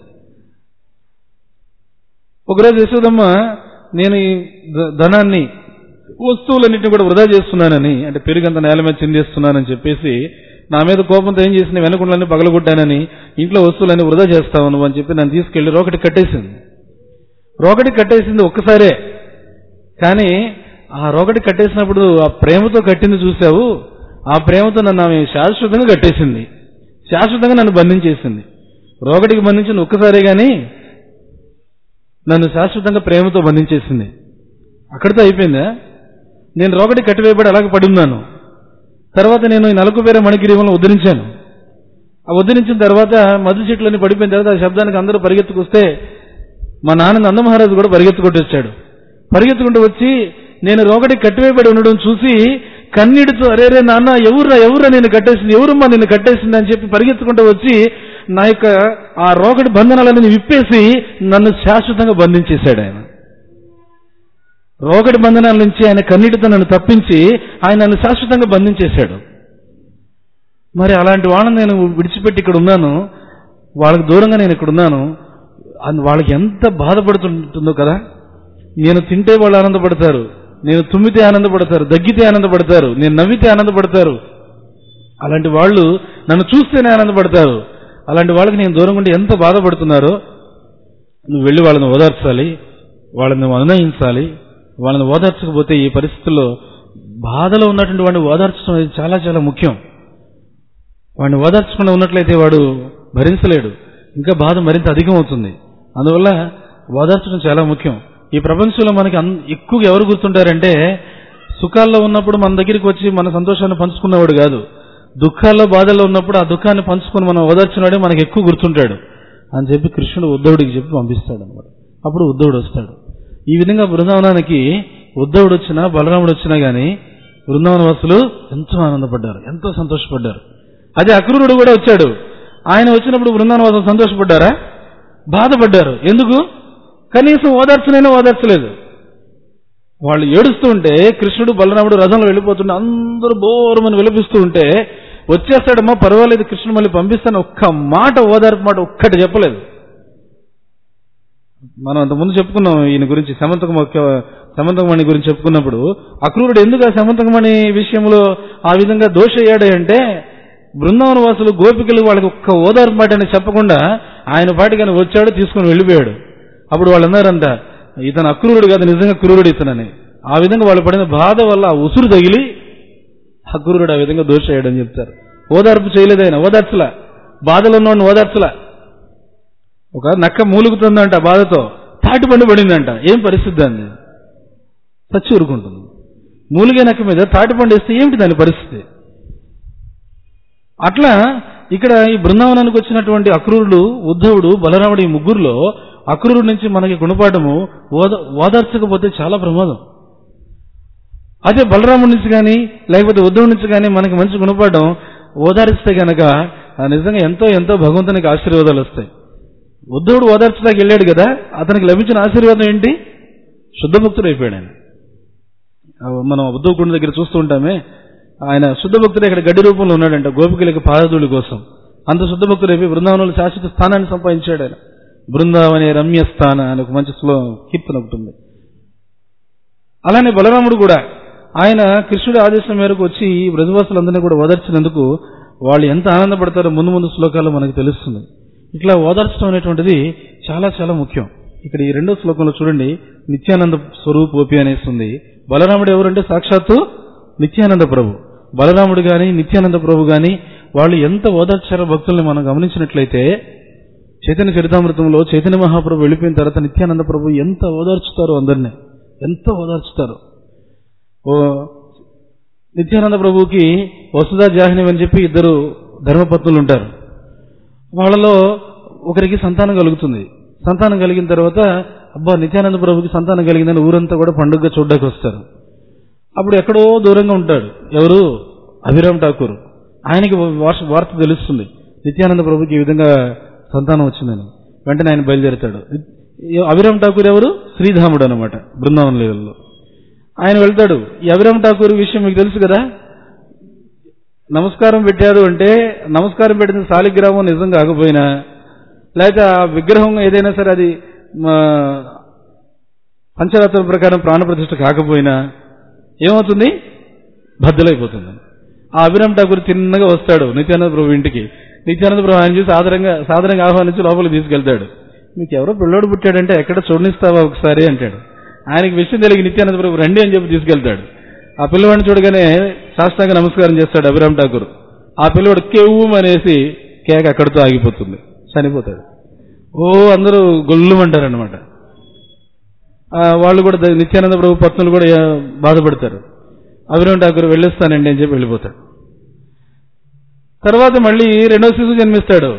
ఒకరోజు యశోదమ్మ నేను ఈ ధ- ధనాన్ని వస్తువులన్నింటినీ కూడా వృధా చేస్తున్నానని అంటే పెరుగంత నేల మీద చిందేస్తున్నానని చెప్పేసి నా మీద కోపంతో ఏం చేసిన వెనకుండలన్నీ పగలగొట్టానని ఇంట్లో వస్తువులన్నీ వృధా చేస్తావు నువ్వు అని చెప్పి నన్ను తీసుకెళ్లి రోకటి కట్టేసింది రోకటి కట్టేసింది ఒక్కసారే కానీ ఆ రోకటి కట్టేసినప్పుడు ఆ ప్రేమతో కట్టింది చూసావు ఆ ప్రేమతో నన్ను ఆమె శాశ్వతంగా కట్టేసింది శాశ్వతంగా నన్ను బంధించేసింది రోకటికి బంధించింది ఒక్కసారే గాని నన్ను శాశ్వతంగా ప్రేమతో బంధించేసింది అక్కడితో అయిపోయిందా నేను రోకటి కట్టివేయబడి అలాగే పడి ఉన్నాను తర్వాత నేను ఈ నలుగు పేర మణిగిరివంలో ఉద్ధరించాను ఆ ఉద్ధరించిన తర్వాత మధు చెట్లన్నీ పడిపోయిన తర్వాత ఆ శబ్దానికి అందరూ పరిగెత్తుకొస్తే మా నాన్న నందమహారాజు కూడా పరిగెత్తుకుంటూ వచ్చాడు పరిగెత్తుకుంటూ వచ్చి నేను రోగడి కట్టివేయబడి ఉండడం చూసి కన్నీటితో అరే రే నాన్న ఎవర్రా ఎవర్రా నేను కట్టేసింది ఎవరమ్మా నిన్ను కట్టేసింది అని చెప్పి పరిగెత్తుకుంటూ వచ్చి నా యొక్క ఆ రోగడి బంధనాలను విప్పేసి నన్ను శాశ్వతంగా బంధించేశాడు ఆయన రోగడి బంధనాల నుంచి ఆయన కన్నీటితో నన్ను తప్పించి ఆయన నన్ను శాశ్వతంగా బంధించేశాడు మరి అలాంటి వాళ్ళని నేను విడిచిపెట్టి ఇక్కడ ఉన్నాను వాళ్ళకి దూరంగా నేను ఇక్కడ ఉన్నాను అన్- వాళ్ళకి ఎంత బాధపడుతుంటుందో కదా నేను తింటే వాళ్ళు ఆనందపడతారు నేను తుమ్మితే ఆనందపడతారు దగ్గితే ఆనందపడతారు నేను నవ్వితే ఆనందపడతారు అలాంటి వాళ్ళు నన్ను చూస్తేనే ఆనందపడతారు అలాంటి వాళ్ళకి నేను దూరం ఉండి ఎంత బాధపడుతున్నారో నువ్వు వెళ్ళి వాళ్ళని ఓదార్చాలి వాళ్ళని నువ్వు అనునయించాలి వాళ్ళని ఓదార్చకపోతే ఈ పరిస్థితుల్లో బాధలో ఉన్నటువంటి వాడిని ఓదార్చడం అనేది చాలా చాలా ముఖ్యం వాడిని ఓదార్చకుండా ఉన్నట్లయితే వాడు భరించలేడు ఇంకా బాధ మరింత అధికం అవుతుంది అందువల్ల ఓదార్చడం చాలా ముఖ్యం ఈ ప్రపంచంలో మనకి అన్- ఎక్కువగా ఎవరు గుర్తుంటారంటే సుఖాల్లో ఉన్నప్పుడు మన దగ్గరికి వచ్చి మన సంతోషాన్ని పంచుకున్నవాడు కాదు దుఃఖాల్లో బాధల్లో ఉన్నప్పుడు ఆ దుఃఖాన్ని పంచుకొని మనం ఓదార్చినవాడే మనకి ఎక్కువ గుర్తుంటాడు అని చెప్పి కృష్ణుడు ఉద్ధవుడికి చెప్పి పంపిస్తాడు అనమాట అప్పుడు ఉద్ధవుడు వస్తాడు ఈ విధంగా బృందావనానికి ఉద్ధవుడు వచ్చినా బలరాముడు వచ్చినా గాని బృందావన వాసులు ఎంతో ఆనందపడ్డారు ఎంతో సంతోషపడ్డారు అదే అక్రూరుడు కూడా వచ్చాడు ఆయన వచ్చినప్పుడు బృందావన వాసులు సంతోషపడ్డారా బాధపడ్డారు ఎందుకు కనీసం ఓదార్చనైనా ఓదార్చలేదు వాళ్ళు ఏడుస్తూ ఉంటే కృష్ణుడు బలరాముడు రథంలో వెళ్ళిపోతుంటే అందరూ బోరమని విలపిస్తూ ఉంటే వచ్చేస్తాడమ్మా పర్వాలేదు కృష్ణుడు మళ్ళీ పంపిస్తాను ఒక్క మాట ఓదార్పు మాట ఒక్కటి చెప్పలేదు మనం అంతకుముందు చెప్పుకున్నాం ఈయన గురించి సమంతకమ సమంతకమణి గురించి చెప్పుకున్నప్పుడు అక్రూరుడు ఎందుకు ఆ సమంతకమణి విషయంలో ఆ విధంగా దోష అయ్యాడు అంటే బృందావన వాసులు గోపికలు వాళ్ళకి ఒక్క ఓదార్పు మాట అని చెప్పకుండా ఆయన పాటికని వచ్చాడు తీసుకుని వెళ్ళిపోయాడు అప్పుడు వాళ్ళు అన్నారంట ఇతను అక్రూరుడు కాదు నిజంగా క్రూరుడు ఇతనని ఆ విధంగా వాళ్ళు పడిన బాధ వల్ల ఆ ఉసురు తగిలి అక్రూరుడు ఆ విధంగా దోష అయ్యాడని చెప్తారు ఓదార్పు చేయలేదు ఆయన ఓదార్చలా బాధలో ఉన్నవాడిని ఓదార్చలా ఒక నక్క మూలుగుతుందంట బాధతో తాటి పండు పడిందంట ఏం పరిస్థితి అంది చచ్చి ఊరుకుంటుంది మూలిగే నక్క మీద తాటి పండు వేస్తే ఏమిటి దాని పరిస్థితి అట్లా ఇక్కడ ఈ బృందావనానికి వచ్చినటువంటి అక్రూరుడు ఉద్ధవుడు బలరాముడు ఈ ముగ్గురులో అక్రూరుడి నుంచి మనకి గుణపాఠము ఓద ఓదార్చకపోతే చాలా ప్రమాదం అదే బలరాముడి నుంచి కానీ లేకపోతే ఉద్ధవుడి నుంచి కానీ మనకి మంచి గుణపాఠం ఓదారిస్తే గనక ఆ నిజంగా ఎంతో ఎంతో భగవంతునికి ఆశీర్వాదాలు వస్తాయి ఉద్ధవుడు ఓదార్చడానికి వెళ్ళాడు కదా అతనికి లభించిన ఆశీర్వాదం ఏంటి శుద్ధ భక్తుడు అయిపోయాడు ఆయన ఆ మనం ఉద్ధవ్ కుండ దగ్గర చూస్తూ ఉంటామే ఆయన శుద్ధ భక్తుడు ఇక్కడ గడ్డి రూపంలో ఉన్నాడంట గోపికలకి పాదధూళి కోసం అంత శుద్ధ భక్తుడు అయిపోయి బృందావనంలో శాశ్వత స్థానాన్ని సంపాదించాడు ఆయన బృందావనే రమ్య స్థాన అని ఒక మంచి శ్లో కీర్తన ఒకటి ఉంది అలానే బలరాముడు కూడా ఆయన కృష్ణుడి ఆదేశం మేరకు వచ్చి ఈ బ్రజవాసులందరినీ కూడా ఓదార్చినందుకు వాళ్ళు ఎంత ఆనందపడతారో ముందు ముందు శ్లోకాల్లో మనకు తెలుస్తుంది ఇట్లా ఓదార్చడం అనేటువంటిది చాలా చాలా ముఖ్యం ఇక్కడ ఈ రెండో శ్లోకంలో చూడండి నిత్యానంద స్వరూపోపి అనేస్తుంది బలరాముడు ఎవరంటే సాక్షాత్తు నిత్యానంద ప్రభు బలరాముడు గాని నిత్యానంద ప్రభు గాని వాళ్ళు ఎంత ఓదార్చారో భక్తుల్ని మనం గమనించినట్లయితే చైతన్య చరితామృతంలో చైతన్య మహాప్రభు వెళ్ళిపోయిన తర్వాత నిత్యానంద ప్రభు ఎంత ఓదార్చుతారో అందరినీ ఎంత ఓదార్చుతారో ఓ నిత్యానంద ప్రభువుకి వసుధా జాహిని అని చెప్పి ఇద్దరు ధర్మపత్నులు ఉంటారు వాళ్ళలో ఒకరికి సంతానం కలుగుతుంది సంతానం కలిగిన తర్వాత అబ్బా నిత్యానంద ప్రభుకి సంతానం కలిగిందని ఊరంతా కూడా పండుగగా చూడ్డానికి వస్తారు అప్పుడు ఎక్కడో దూరంగా ఉంటాడు ఎవరు అభిరామ్ ఠాకూర్ ఆయనకి వార్త వార్త తెలుస్తుంది నిత్యానంద ప్రభుకి ఈ విధంగా సంతానం వచ్చిందని వెంటనే ఆయన బయలుదేరుతాడు అభిరామ్ ఠాకూర్ ఎవరు శ్రీధాముడు అనమాట బృందావన లెవెల్లో ఆయన వెళ్తాడు ఈ అభిరామ్ ఠాకూర్ విషయం మీకు తెలుసు కదా నమస్కారం పెట్టారు అంటే నమస్కారం పెట్టిన శాలిగ్రామం నిజం కాకపోయినా లేక ఆ విగ్రహం ఏదైనా సరే అది మా, పంచరత్నం ప్రకారం ప్రాణప్రతిష్ఠ కాకపోయినా ఏమవుతుంది బద్దలైపోతుంది ఆ అభిరామ్ ఠాకూర్ తిన్నగా వస్తాడు నిత్యానంద ప్రభు ఇంటికి నిత్యానంద ప్రభు ఆయన చూసి సాదరంగా సాదరంగా ఆహ్వానించి లోపలికి తీసుకెళ్తాడు మీకు ఎవరో పిల్లోడు పుట్టాడంటే ఎక్కడ చూడనిస్తావా ఒకసారి అంటాడు ఆయనకి విషయం తెలియక నిత్యానంద ప్రభు రండి అని చెప్పి తీసుకెళ్తాడు ఆ పిల్లవాడిని చూడగానే సాష్టాంగ నమస్కారం చేస్తాడు అభిరామ్ ఠాకూర్ ఆ పిల్లవాడు కేవు అనేసి కేక అక్కడితో ఆగిపోతుంది చనిపోతాడు ఓ అందరూ గొల్లుమంటారనమాట వాళ్ళు కూడా ద- నిత్యానంద ప్రభు పత్నులు కూడా ఆ, బాధపడతారు అభిరామ్ ఠాకూర్ వెళ్ళొస్తానండి అని చెప్పి వెళ్ళిపోతాడు తర్వాత మళ్ళీ రెండో శిశువు జన్మిస్తాడు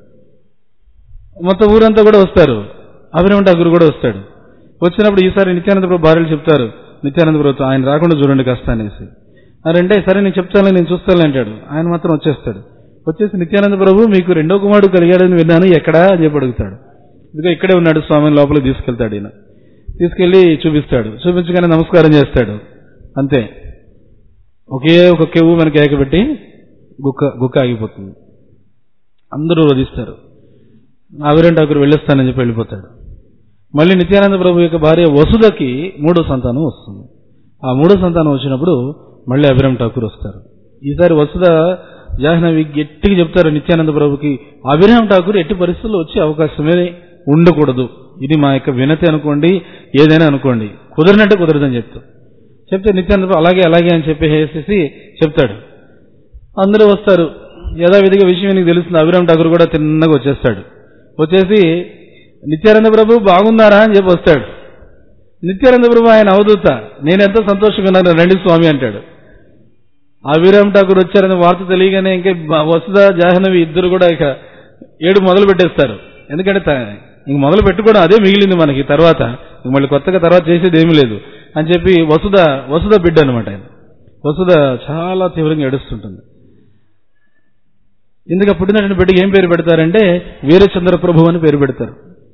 మొత్తం ఊరంతా కూడా వస్తారు అభిరామ్ ఠాకూర్ కూడా వస్తాడు వచ్చినప్పుడు ఈసారి నిత్యానంద ప్రభు భార్యలు చెప్తారు నిత్యానంద ప్రభుత్వం ఆయన రాకుండా చూడండి కాస్త అనేసి అరంటే సరే నేను చెప్తాను నేను చూస్తాను అంటాడు ఆయన మాత్రం వచ్చేస్తాడు వచ్చేసి నిత్యానంద ప్రభు మీకు రెండో కుమారుడు కలిగాడని విన్నాను ఎక్కడా అని చెప్పి అడుగుతాడు ఇదిగో ఇక్కడే ఉన్నాడు స్వామిని లోపలికి తీసుకెళ్తాడు ఈయన తీసుకెళ్లి చూపిస్తాడు చూపించగానే నమస్కారం చేస్తాడు అంతే ఒకే ఒక కెవ్వు మనకి ఏకబెట్టి గుక్క గుక్క ఆగిపోతుంది అందరూ వధిస్తారు ఆవిరం ఠాకూర్ వెళ్ళొస్తానని చెప్పి వెళ్ళిపోతాడు మళ్ళీ నిత్యానంద ప్రభు యొక్క భార్య వసుధకి మూడో సంతానం వస్తుంది ఆ మూడో సంతానం వచ్చినప్పుడు మళ్ళీ అభిరామ్ ఠాకూర్ వస్తారు ఈసారి వసుధ జాహ్నవి గట్టిగా చెప్తారు నిత్యానంద ప్రభుకి అభిరామ్ ఠాకూర్ ఎట్టి పరిస్థితుల్లో వచ్చే అవకాశమే ఉండకూడదు ఇది మా యొక్క వినతి అనుకోండి ఏదైనా అనుకోండి కుదరినట్టు కుదరదని చెప్తారు చెప్తే నిత్యానంద ప్రభు అలాగే అలాగే అని చెప్పేసి చెప్తాడు అందరూ వస్తారు యథావిధిగా విషయం నీకు తెలుస్తుంది అభిరామ్ ఠాకూర్ కూడా తిన్నగా వచ్చేస్తాడు వచ్చేసి నిత్యానంద ప్రభు బాగున్నారా అని చెప్పి వస్తాడు నిత్యానంద ప్రభు ఆయన అవధూత నేను ఎంతో సంతోషంగా ఉన్నాను రండి స్వామి అంటాడు అభిరామ్ ఠాకూర్ వచ్చారని వార్త తెలియగానే ఇంకా బ- వసుధ జాహ్నవి ఇద్దరు కూడా ఇక ఏడు మొదలు పెట్టేస్తారు ఎందుకంటే త- ఇంక మొదలు పెట్టుకోవడం అదే మిగిలింది మనకి తర్వాత ఇంక మళ్ళీ కొత్తగా తర్వాత చేసేది ఏమీ లేదు అని చెప్పి వసుధ వసుధ బిడ్డ అనమాట ఆయన వసుధ చాలా తీవ్రంగా ఏడుస్తుంటుంది ఇందుకు పుట్టినటువంటి బిడ్డకి ఏం పేరు పెడతారంటే వీరచంద్ర ప్రభు అని పేరు పెడతారు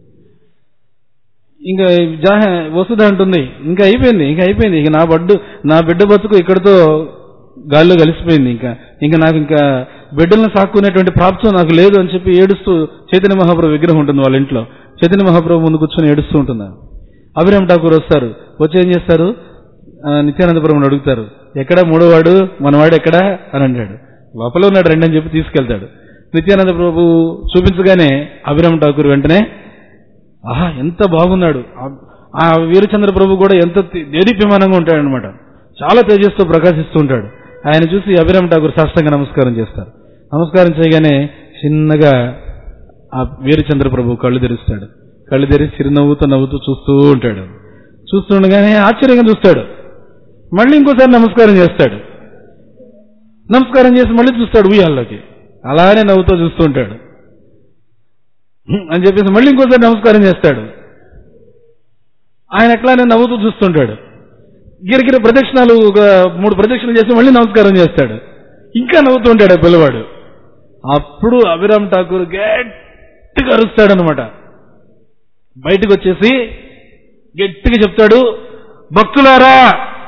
ఇంకా జాహ వసుధ అంటుంది ఇంకా అయిపోయింది ఇంకా అయిపోయింది ఇంకా నా బడ్డు నా బిడ్డ బతుకు ఇక్కడితో గాల్లో కలిసిపోయింది ఇంకా ఇంకా నాకు ఇంకా బిడ్డలను సాక్కునేటువంటి ప్రాప్తం నాకు లేదు అని చెప్పి ఏడుస్తూ చైతన్య మహాప్రభు విగ్రహం ఉంటుంది వాళ్ళ ఇంట్లో చైతన్య మహాప్రభు ముందు కూర్చొని ఏడుస్తూ ఉంటుంది అభిరామ్ ఠాకూర్ వస్తారు వచ్చి ఏం చేస్తారు ఆ, నిత్యానంద ప్రభుని అడుగుతారు ఎక్కడ మూడోవాడు మనవాడు ఎక్కడా అని అంటాడు లోపల ఉన్నాడు రండి అని చెప్పి తీసుకెళ్తాడు నిత్యానంద ప్రభు చూపించగానే అభిరామ్ ఠాకూర్ వెంటనే ఆహా ఎంత బాగున్నాడు ఆ- ఆ వీరచంద్ర ప్రభు కూడా ఎంత తే- దేదీప్యమానంగా ఉంటాడనమాట చాలా తేజస్తో ప్రకాశిస్తూ ఉంటాడు ఆయన చూసి అభిరామ్ ఠాకూర్ సాష్టంగా నమస్కారం చేస్తారు నమస్కారం చేయగానే చిన్నగా ఆ వీరచంద్ర ప్రభు కళ్ళు తెరుస్తాడు కళ్ళు తెరిచి చిరునవ్వుతో నవ్వుతూ చూస్తూ ఉంటాడు చూస్తుండగానే ఆశ్చర్యంగా చూస్తాడు మళ్ళీ ఇంకోసారి నమస్కారం చేస్తాడు నమస్కారం చేసి మళ్ళీ చూస్తాడు ఉయ్యాల్లోకి అలానే నవ్వుతూ చూస్తూ ఉంటాడు హ్మ్ అని చెప్పేసి మళ్ళీ ఇంకోసారి నమస్కారం చేస్తాడు ఆయన ఎట్లానే నవ్వుతూ చూస్తుంటాడు గిరిగిరి ప్రదక్షిణాలు ఒక మూడు ప్రదక్షిణలు చేసి మళ్ళీ నమస్కారం చేస్తాడు ఇంకా నవ్వుతూ ఉంటాడు ఆ పిల్లవాడు అప్పుడు అభిరామ్ ఠాకూర్ గట్టిగా అరుస్తాడనమాట బయటకు వచ్చేసి గట్టిగా చెప్తాడు భక్తులారా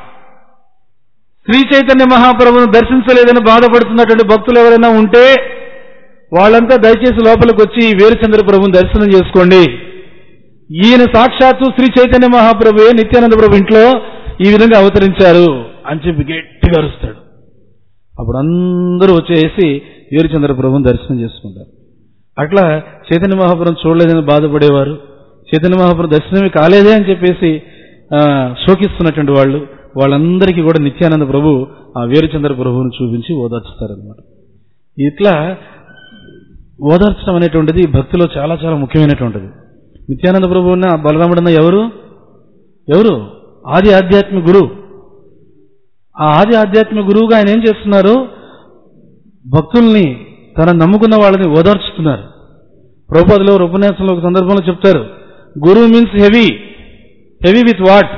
శ్రీ చైతన్య మహాప్రభును దర్శించలేదని బాధపడుతున్నటువంటి భక్తులు ఎవరైనా ఉంటే వాళ్ళంతా దయచేసి లోపలికి వచ్చి ఈ వీరచంద్ర ప్రభుని దర్శనం చేసుకోండి ఈయన సాక్షాత్తు శ్రీ చైతన్య మహాప్రభుయే నిత్యానంద ప్రభు ఇంట్లో ఈ విధంగా అవతరించారు అని చెప్పి గట్టిగా అరుస్తాడు అప్పుడు అందరూ వచ్చేసి వీరచంద్ర ప్రభుని దర్శనం చేసుకుంటారు అట్లా చైతన్య మహాపురం చూడలేదని బాధపడేవారు చైతన్య మహాపురం దర్శనమే కాలేదే అని చెప్పేసి ఆ, శోకిస్తున్నటువంటి వాళ్ళు వాళ్ళందరికీ కూడా నిత్యానంద ప్రభు ఆ వీరచంద్ర ప్రభువును చూపించి ఓదార్చుతారనమాట ఇట్లా ఓదార్చడం అనేటువంటిది భక్తిలో చాలా చాలా ముఖ్యమైనటువంటిది నిత్యానంద ప్రభు ఉన్న బలరాముడన్న ఎవరు ఎవరు ఆది ఆధ్యాత్మిక గురువు ఆ ఆది ఆధ్యాత్మిక గురువుగా ఆయన ఏం చేస్తున్నారు భక్తుల్ని తన నమ్ముకున్న వాళ్ళని ఓదార్చుతున్నారు ప్రభుపాదులో ఒక ఉపన్యాసంలో ఒక సందర్భంలో చెప్తారు గురువు means heavy heavy with what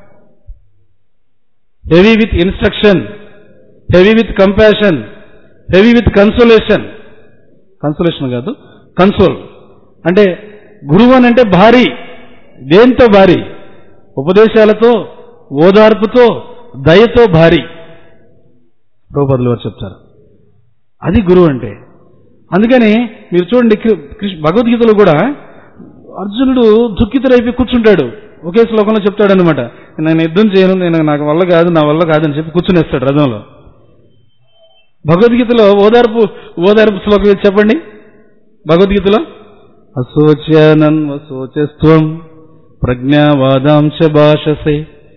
heavy with instruction heavy with compassion heavy with consolation consolation కాదు కన్సోల్ అంటే గురువు అని అంటే భారీ దేంతో భారీ ఉపదేశాలతో ఓదార్పుతో దయతో భారీ ప్రభుపదులు వారు చెప్తారు అది గురువు అంటే అందుకని మీరు చూడండి కృ- కృష్ణ భగవద్గీతలో కూడా అర్జునుడు దుఃఖితుడైపోయి కూర్చుంటాడు ఒకే శ్లోకంలో చెప్తాడు అనమాట నేను యుద్ధం చేయను నేను నాకు వల్ల కాదు నా వల్ల కాదని చెప్పి కూర్చునేస్తాడు రథంలో భగవద్గీతలో ఓదార్పు ఓదార్పు శ్లోకం ఏది చెప్పండి భగవద్గీతలో అశోచనన్ వశోచస్త్వం ప్రజ్ఞావాదాంశ భాషసే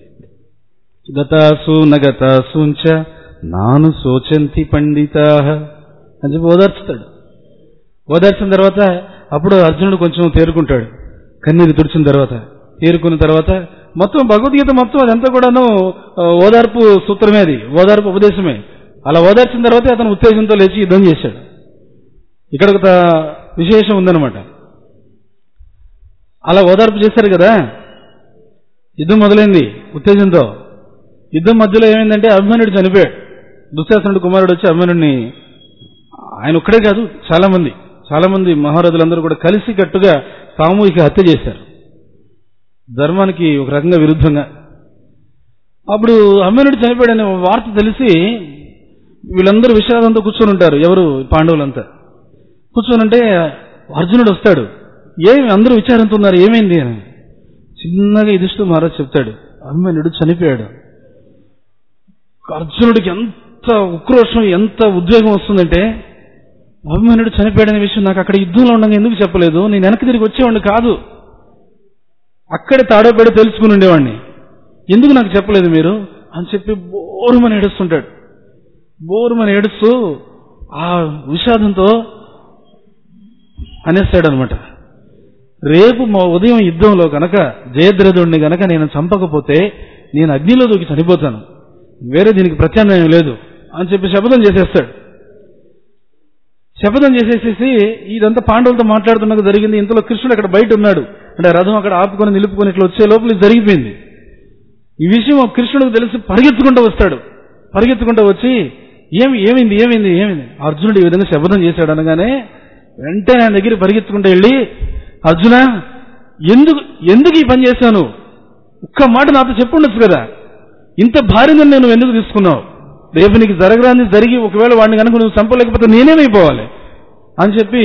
గతాసు నగతాసుంచ నాను శోచంతి పండితా అని చెప్పి ఓదార్చుతాడు ఓదార్చిన తర్వాత అప్పుడు అర్జునుడు కొంచెం తేరుకుంటాడు కన్నీరు తుడిచిన తర్వాత తేరుకున్న తర్వాత మొత్తం భగవద్గీత మొత్తం అదంతా కూడాను ఆ, ఓదార్పు సూత్రమే అది ఓదార్పు ఉపదేశమే అలా ఓదార్చిన తర్వాత అతను ఉత్తేజంతో లేచి యుద్ధం చేశాడు ఇక్కడ ఒక త- విశేషం ఉందన్నమాట అలా ఓదార్పు చేశారు కదా యుద్ధం మొదలైంది ఉత్తేజంతో యుద్ధం మధ్యలో ఏమైందంటే అభిమన్యుడు చనిపోయాడు దుశ్శాసనుడు కుమారుడు వచ్చి అభిమన్యుడిని ఆయన ఒక్కడే కాదు చాలా మంది చాలా మంది మహారథులందరూ కూడా కలిసి కట్టుగా సామూహిక హత్య చేశారు ధర్మానికి ఒక రకంగా విరుద్ధంగా అప్పుడు అభిమన్యుడు చనిపోయాడనే వార్త తెలిసి వీళ్ళందరూ విషాదంతో కూర్చొని ఉంటారు ఎవరు పాండవులంతా కూర్చొని ఉంటే అర్జునుడు వస్తాడు ఏమి అందరూ విచారంతో ఉన్నారు ఏమైంది అని చిన్నగా యుధిష్ఠిర మహారాజ్ చెప్తాడు అభిమన్యుడు చనిపోయాడు అర్జునుడికి ఎంత ఉక్రోషం ఎంత ఉద్వేగం వస్తుందంటే అభిమన్యుడు చనిపోయాడనే విషయం నాకు అక్కడ యుద్ధంలో ఉండగా ఎందుకు చెప్పలేదు నేను వెనక్కి తిరిగి వచ్చేవాడిని కాదు అక్కడే తాడోపేడ తెలుసుకుని ఉండేవాడిని ఎందుకు నాకు చెప్పలేదు మీరు అని చెప్పి బోరుమని ఏడుస్తుంటాడు బోరుమని ఏడుస్తూ ఆ విషాదంతో అనేస్తాడు అనమాట రేపు మా ఉదయం యుద్ధంలో గనక జయద్రథుడిని గనక నేను చంపకపోతే నేను అగ్నిలో దూకి చనిపోతాను వేరే దీనికి ప్రత్యామ్నాయం లేదు అని చెప్పి శపథం చేసేస్తాడు శపథం చేసేసేసి ఇదంతా పాండవులతో మాట్లాడుతున్నది జరిగింది ఇంతలో కృష్ణుడు అక్కడ బయట ఉన్నాడు అంటే రథం అక్కడ ఆపుకొని నిలుపుకొని ఇట్లా వచ్చే లోపల ఇది జరిగిపోయింది ఈ విషయం ఆ కృష్ణుడికి తెలిసి పరిగెత్తుకుంటూ వస్తాడు పరిగెత్తుకుంటూ వచ్చి ఏమి ఏమైంది ఏమైంది ఏమైంది అర్జునుడు ఈ విధంగా శపథం చేశాడు అనగానే వెంటనే ఆయన దగ్గర పరిగెత్తుకుంటూ వెళ్ళి అర్జున ఎందుకు ఎందుకు ఈ పని చేశాను ఒక్క మాట నాతో చెప్పుండొచ్చు కదా ఇంత భారీని నేను ఎందుకు తీసుకున్నావు రేపు నీకు జరగరాని జరిగి ఒకవేళ వాడిని కనుక నువ్వు చంపలేకపోతే నేనేమైపోవాలి అని చెప్పి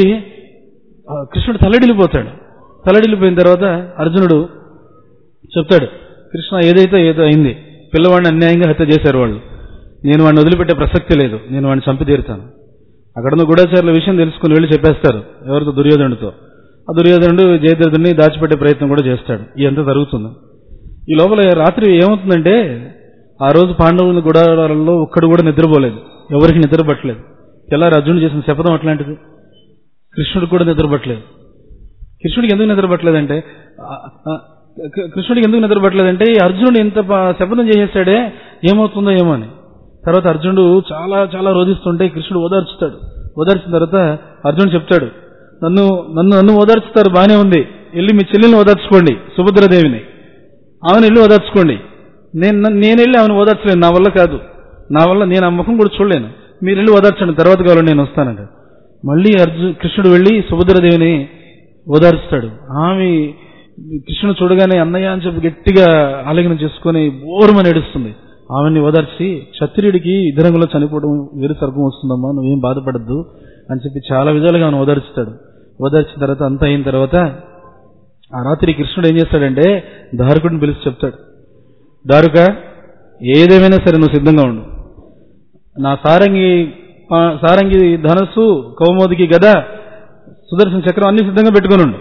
ఆ, కృష్ణుడు తలడిల్లిపోతాడు తలడిల్లిపోయిన తర్వాత అర్జునుడు చెప్తాడు కృష్ణ ఏదైతే ఏదో అయింది పిల్లవాడిని అన్యాయంగా హత్య చేశారు వాళ్ళు నేను వాడిని వదిలిపెట్టే ప్రసక్తి లేదు నేను వాడిని చంపి తీరుతాను అక్కడున్న గూఢాచారుల విషయం తెలుసుకుని వెళ్ళి చెప్పేస్తారు ఎవరితో దుర్యోధనుడితో ఆ దుర్యోధనుడు జయద్రథుడిని దాచిపెట్టే ప్రయత్నం కూడా చేస్తాడు ఇదంతా జరుగుతుంది ఈ లోపల రాత్రి ఏమవుతుందంటే ఆ రోజు పాండవుల గుడారాలలో ఒక్కడు కూడా నిద్రపోలేదు ఎవరికి నిద్ర పట్టలేదు తెల్లారి అర్జునుడు చేసిన శపథం అట్లాంటిది కృష్ణుడు కూడా నిద్ర పట్టలేదు కృష్ణుడికి ఎందుకు నిద్ర పట్టలేదంటే ఆ, ఆ, కృ- కృష్ణుడికి ఎందుకు నిద్ర పట్టలేదంటే ఈ అర్జునుడు ఇంత ప- శపథం చేసేసాడే ఏమవుతుందో ఏమో అని తర్వాత అర్జునుడు చాలా చాలా రోధిస్తుంటే కృష్ణుడు ఓదార్చుతాడు ఓదార్చిన తర్వాత అర్జునుడు చెప్తాడు నన్ను నన్ను నన్ను ఓదార్చుతారు బాగానే ఉంది వెళ్ళి మీ చెల్లెల్ని ఓదార్చుకోండి సుభద్రదేవిని ఆమెను వెళ్ళి ఓదార్చుకోండి నేను నన్ను- నేను వెళ్ళి ఆమెను ఓదార్చలేను నా వల్ల కాదు నా వల్ల నేను ఆ ముఖం కూడా చూడలేను మీరు వెళ్ళి ఓదార్చండి తర్వాత కావాలని నేను వస్తానంట మళ్ళీ అర్జున్ కృష్ణుడు వెళ్ళి సుభద్రదేవిని ఓదార్చుతాడు ఆమె కృష్ణుడు చూడగానే అన్నయ్య అని చెప్పి గట్టిగా ఆలింగనం చేసుకుని బోరుమని ఏడుస్తుంది ఆమెని ఓదార్చి క్షత్రియుడికి ఇద్దరంగులో చనిపోవడం వేరు సర్గం వస్తుందమ్మా నువ్వేం బాధపడద్దు అని చెప్పి చాలా విధాలుగా ఆమెను ఓదార్చుతాడు ఓదార్చిన తర్వాత అంతా అయిన తర్వాత ఆ రాత్రి కృష్ణుడు ఏం చేస్తాడంటే దారుకుడిని పిలిచి చెప్తాడు దారుక ఏదేమైనా సరే నువ్వు సిద్ధంగా ఉండు నా సారంగి ఆ, సారంగి ధనస్సు కౌమోదికి గద సుదర్శన చక్రం అన్ని సిద్ధంగా పెట్టుకుని ఉండు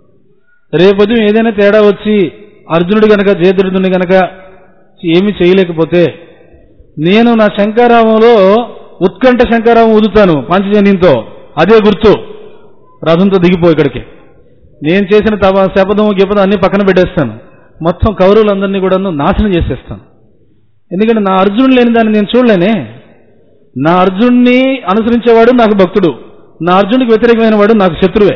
రేపు ఉదయం ఏదైనా తేడా వచ్చి అర్జునుడు గనక జయద్రుడుని గనక ఏమీ చేయలేకపోతే నేను నా శంకారావంలో ఉత్కంఠ శంకారావం ఊదుతాను పంచజన్యంతో అదే గుర్తు రథంతో దిగిపో ఇక్కడికి నేను చేసిన తవ శపథం గిపదం అన్ని పక్కన పెట్టేస్తాను మొత్తం కౌరవులందరినీ కూడా నాశనం చేసేస్తాను ఎందుకంటే నా అర్జునుడు లేని దాన్ని నేను చూడలేనే నా అర్జున్ని అనుసరించేవాడు నాకు భక్తుడు నా అర్జునుడికి వ్యతిరేకమైన వాడు నాకు శత్రువే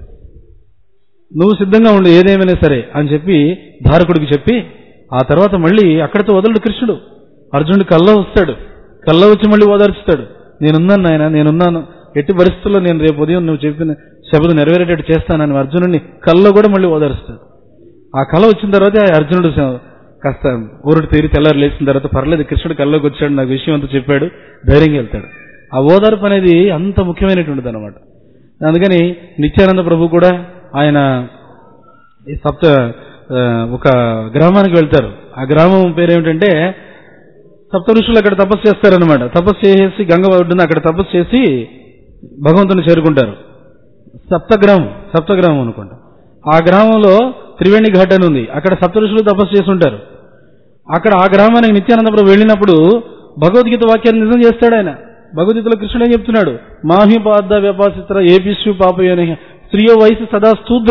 నువ్వు సిద్ధంగా ఉండు ఏదేమైనా సరే అని చెప్పి ధారకుడికి చెప్పి ఆ తర్వాత మళ్ళీ అక్కడితో వదలడు కృష్ణుడు అర్జునుడు కల్లో వస్తాడు కల్లో వచ్చి మళ్ళీ ఓదార్చుతాడు నేనున్నాను నాయన నేనున్నాను ఎట్టి పరిస్థితుల్లో నేను రేపు ఉదయం నువ్వు చెప్పిన శబ్దం నెరవేరేటట్టు చేస్తానని అర్జునుడిని కల్లో కూడా మళ్ళీ ఓదారుస్తాడు ఆ కళ వచ్చిన తర్వాత ఆ అర్జునుడు స- కాస్త ఊరుడు తీరి తెల్లారు లేచిన తర్వాత పర్లేదు కృష్ణుడు కల్లోకి వచ్చాడు నాకు విషయం అంతా చెప్పాడు ధైర్యంగా వెళ్తాడు ఆ ఓదార్పు అనేది అంత ముఖ్యమైనటువంటిది అనమాట అందుకని నిత్యానంద ప్రభు కూడా ఆయన ఈ సప్త ఆ, ఒక గ్రామానికి వెళ్తారు ఆ గ్రామం పేరు ఏమిటంటే సప్త ఋషులు అక్కడ తపస్సు చేస్తారనమాట తపస్సు చేసి గంగ ఒడ్డున అక్కడ తపస్సు చేసి భగవంతుని చేరుకుంటారు సప్తగ్రామం సప్తగ్రామం అనుకుంటా ఆ గ్రామంలో త్రివేణి ఘాట్ అని ఉంది అక్కడ సప్త ఋషులు తపస్సు చేసి ఉంటారు అక్కడ ఆ గ్రామానికి నిత్యానందపురం వెళ్ళినప్పుడు భగవద్గీత వాక్యాన్ని నిజం చేస్తాడు ఆయన భగవద్గీతలో కృష్ణుడు ఏం చెప్తున్నాడు మాహి పాద వ్యపాసిత్ర ఏపిష్యు పాపయోని స్త్రీయో వయసు సదా శూద్ర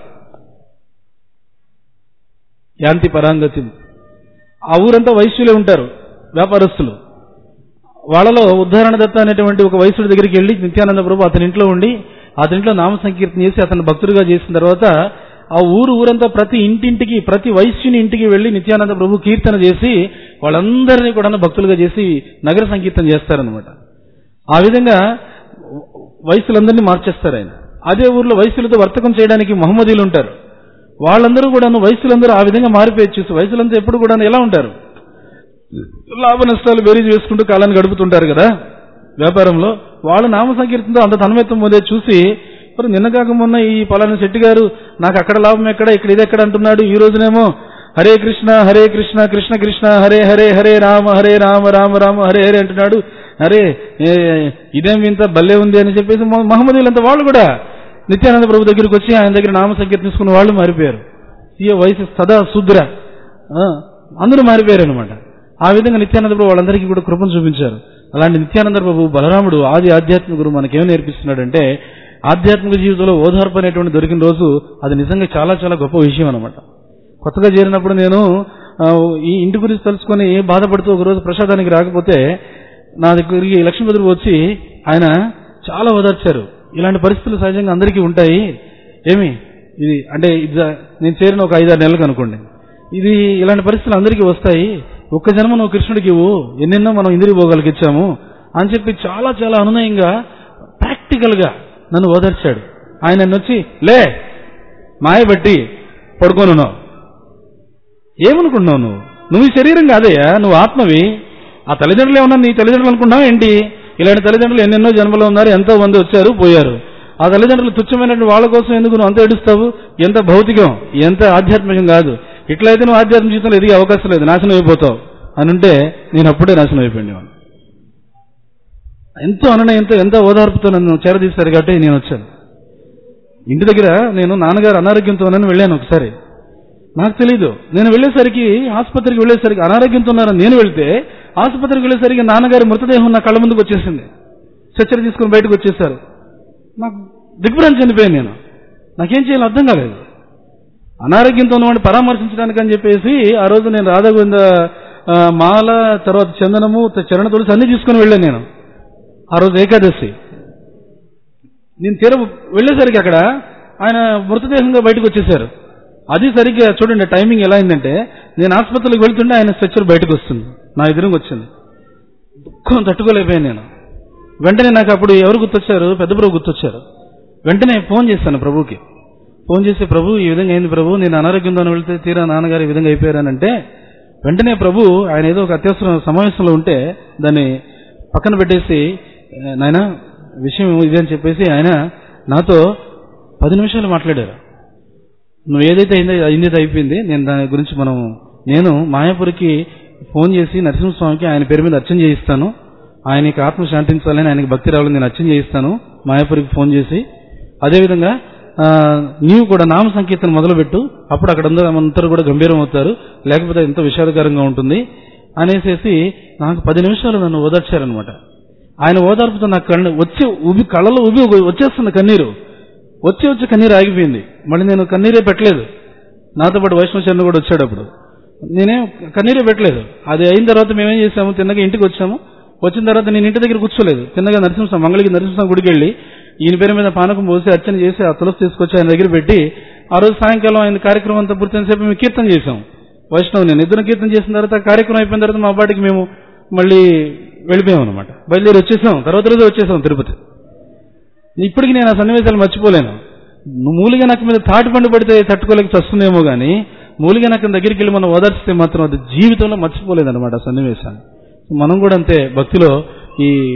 యాంతి పరాంగతి ఆ ఊరంతా వైశ్యులే ఉంటారు వ్యాపారస్తులు వాళ్ళలో ఉద్ధారణ దత్త అనేటువంటి ఒక వైశ్యుడి దగ్గరికి వెళ్ళి నిత్యానంద ప్రభు అతని ఇంట్లో ఉండి అతని ఇంట్లో నామ సంకీర్తన చేసి అతను భక్తుడిగా చేసిన తర్వాత ఆ ఊరు ఊరంతా ప్రతి ఇంటింటికి ప్రతి వైశ్యుని ఇంటికి వెళ్ళి నిత్యానంద ప్రభు కీర్తన చేసి వాళ్ళందరినీ కూడా భక్తులుగా చేసి నగర సంకీర్తన చేస్తారనమాట ఆ విధంగా వయసులందరినీ మార్చేస్తారు ఆయన అదే ఊర్లో వయసులతో వర్తకం చేయడానికి మహమ్మదీలు ఉంటారు వాళ్ళందరూ కూడా వయసులందరూ ఆ విధంగా మారిపోయి చూసి వయసులంతా ఎప్పుడు కూడా ఎలా ఉంటారు లాభ నష్టాలు బేరీజ్ వేసుకుంటూ కాలాన్ని గడుపుతుంటారు కదా వ్యాపారంలో వాళ్ళు నామ సంకీర్తనతో అంత తన్మయత్వం పొందే చూసి మరి నిన్న కాక మొన్న ఈ పలానా శెట్టి గారు నాకు అక్కడ లాభం ఎక్కడ ఇక్కడ ఇది ఎక్కడ అంటున్నాడు ఈ రోజునేమో హరే కృష్ణ హరే కృష్ణ కృష్ణ కృష్ణ హరే హరే హరే రామ హరే రామ రామ రామ హరే హరే అంటున్నాడు అరే ఏ, ఇదేం ఇంత భలే ఉంది అని చెప్పేసి మొ- మహమ్మదీలంతా వాళ్ళు కూడా నిత్యానంద ప్రభు దగ్గరికి వచ్చి ఆయన దగ్గర నామ సంకీర్తన తీసుకున్న వాళ్ళు మారిపోయారు సీఏ వయసు సదా శుద్ర ఆ, అందరూ మారిపోయారు అనమాట ఆ విధంగా నిత్యానంద ప్రభు వాళ్ళందరికీ కూడా కృపను చూపించారు అలాంటి నిత్యానంద ప్రభు బలరాముడు ఆది ఆధ్యాత్మిక గురువు మనకేం నేర్పిస్తున్నాడంటే ఆధ్యాత్మిక జీవితంలో ఓదార్పు అనేటువంటి దొరికిన రోజు అది నిజంగా చాలా చాలా గొప్ప విషయం అనమాట కొత్తగా చేరినప్పుడు నేను ఆ, ఈ ఇంటి గురించి తెలుసుకొని బాధపడుతూ ఒక రోజు ప్రసాదానికి రాకపోతే నా దగ్గరికి లక్ష్మీపతి వచ్చి ఆయన చాలా ఓదార్చారు ఇలాంటి పరిస్థితులు సహజంగా అందరికీ ఉంటాయి ఏమి ఇది అంటే ఇది జ- నేను చేరిన ఒక ఐదారు నెలలకు అనుకోండి ఇది ఇలాంటి పరిస్థితులు అందరికీ వస్తాయి ఒక్క జన్మ నువ్వు కృష్ణుడికి ఇవ్వు ఎన్నెన్నో మనం ఇంద్రియ భోగాలకు ఇచ్చాము అని చెప్పి చాలా చాలా అనునయంగా ప్రాక్టికల్ గా నన్ను ఓదార్చాడు ఆయన నన్ను వచ్చి లే మాయ బట్టి పడుకోనున్నావు ఏమనుకుంటున్నావు నువ్వు నువ్వు ఈ శరీరం కాదయ్యా నువ్వు ఆత్మవి ఆ తల్లిదండ్రులు ఏమన్నా నీ తల్లిదండ్రులు అనుకున్నావు ఏంటి ఇలాంటి తల్లిదండ్రులు ఎన్నెన్నో జన్మలో ఉన్నారు ఎంతో మంది వచ్చారు పోయారు ఆ తల్లిదండ్రులు తుచ్చమైనటువంటి వాళ్ళ కోసం ఎందుకు నువ్వు అంత ఏడుస్తావు ఎంత భౌతికం ఎంత ఆధ్యాత్మికం కాదు ఇట్లయితే నువ్వు ఆధ్యాత్మిక జీవితంలో ఎదిగే అవకాశం లేదు నాశనం అయిపోతావు అని ఉంటే నేను అప్పుడే నాశనం అయిపోయింది ఎంతో అననయంతో ఎంతో ఓదార్పుతో నన్ను చేరదీశారు కాబట్టి నేను వచ్చాను ఇంటి దగ్గర నేను నాన్నగారు అనారోగ్యంతోనని వెళ్ళాను ఒకసారి నాకు తెలీదు నేను వెళ్ళేసరికి ఆసుపత్రికి వెళ్ళేసరికి అనారోగ్యంతో ఉన్నారని నేను వెళ్తే ఆసుపత్రికి వెళ్ళేసరికి నాన్నగారి మృతదేహం నా కళ్ళ ముందుకు వచ్చేసింది చచ్చరి తీసుకుని బయటకు వచ్చేసారు నాకు దిగ్భ్రాంతి చనిపోయాను నేను నాకేం చేయాలో అర్థం కాలేదు అనారోగ్యంతో ఉన్నవాడిని పరామర్శించడానికి అని చెప్పేసి ఆ రోజు నేను రాధగోవింద ఆ, మాల తర్వాత చందనము త- చరణ తులసి అన్ని తీసుకుని వెళ్ళాను నేను ఆ రోజు ఏకాదశి నేను తీర వెళ్ళేసరికి అక్కడ ఆయన మృతదేహంగా బయటకు వచ్చేసారు అది సరిగ్గా చూడండి టైమింగ్ ఎలా అయిందంటే నేను ఆసుపత్రికి వెళ్తుంటే ఆయన స్ట్రెచ్చర్ బయటకు వస్తుంది నా ఎదురుగా వచ్చింది దుఃఖం తట్టుకోలేకపోయాను నేను వెంటనే నాకు అప్పుడు ఎవరు గుర్తొచ్చారు పెద్ద ప్రభు గుర్తొచ్చారు వెంటనే ఫోన్ చేశాను ప్రభుకి ఫోన్ చేసి ప్రభు ఈ విధంగా అయింది ప్రభు నేను అనారోగ్యంతో వెళ్తే తీరా నాన్నగారు ఈ విధంగా అయిపోయారనంటే వెంటనే ప్రభు ఆయన ఏదో ఒక అత్యవసర సమావేశంలో ఉంటే దాన్ని పక్కన పెట్టేసి నాయన విషయం ఇదే అని చెప్పేసి ఆయన నాతో పది నిమిషాలు మాట్లాడారు నువ్వు ఏదైతే అయిందో అయింది అయిపోయింది నేను దాని గురించి మనం నేను మాయాపురికి ఫోన్ చేసి నరసింహస్వామికి ఆయన పేరు మీద అర్చన చేయిస్తాను ఆయనకి ఆత్మ శాంతించాలని ఆయనకి భక్తి రావాలని నేను అర్చన చేయిస్తాను మాయాపురికి ఫోన్ చేసి అదేవిధంగా ఆ, నీవు కూడా నామ సంకీర్తన మొదలుపెట్టు అప్పుడు అక్కడ అందరూ అందరూ కూడా గంభీరం అవుతారు లేకపోతే ఎంతో విషాదకరంగా ఉంటుంది అనేసేసి నాకు పది నిమిషాలు నన్ను ఓదార్చారనమాట ఆయన ఓదార్పుతో నాకు కళ్ళు వచ్చి ఉబి కళ్ళలో ఉబి వచ్చేస్తుంది కన్నీరు వచ్చి వచ్చి కన్నీరు ఆగిపోయింది మళ్ళీ నేను కన్నీరే పెట్టలేదు నాతో పాటు వైష్ణవ చంద్ర కూడా వచ్చాడు అప్పుడు నేనేం కన్నీరే పెట్టలేదు అది అయిన తర్వాత మేమేం చేసాము తిన్నగా ఇంటికి వచ్చాము వచ్చిన తర్వాత నేను ఇంటి దగ్గర కూర్చోలేదు తిన్నగా నరసింహ మంగళగిరి నరసింహ గుడికి వెళ్ళి ఈయన పేరు మీద పానకం పోసి అర్చన చేసి ఆ తులసి తీసుకొచ్చి ఆయన దగ్గర పెట్టి ఆ రోజు సాయంకాలం ఆయన కార్యక్రమం అంతా పూర్తయిన సేపు మేము కీర్తన చేసాం వైష్ణవ్ నేను ఇద్దరు కీర్తన చేసిన తర్వాత ఆ కార్యక్రమం అయిపోయిన తర్వాత మా పాటికి మేము మళ్ళీ వెళ్ళిపోయాం అనమాట బయలుదేరి వచ్చేసాం తర్వాత రోజు వచ్చేసాం తిరుపతి ఇప్పటికి నేను ఆ సన్నివేశాలు మర్చిపోలేను మూలిగా నాకు మీద తాటి పండు పడితే తట్టుకోలేక చస్తుందేమో కానీ మూలిగా నాకు దగ్గరికి వెళ్ళి మనం ఓదార్చితే మాత్రం అది జీవితంలో మర్చిపోలేదు అనమాట ఆ సన్నివేశాన్ని మనం కూడా అంతే భక్తిలో ఈ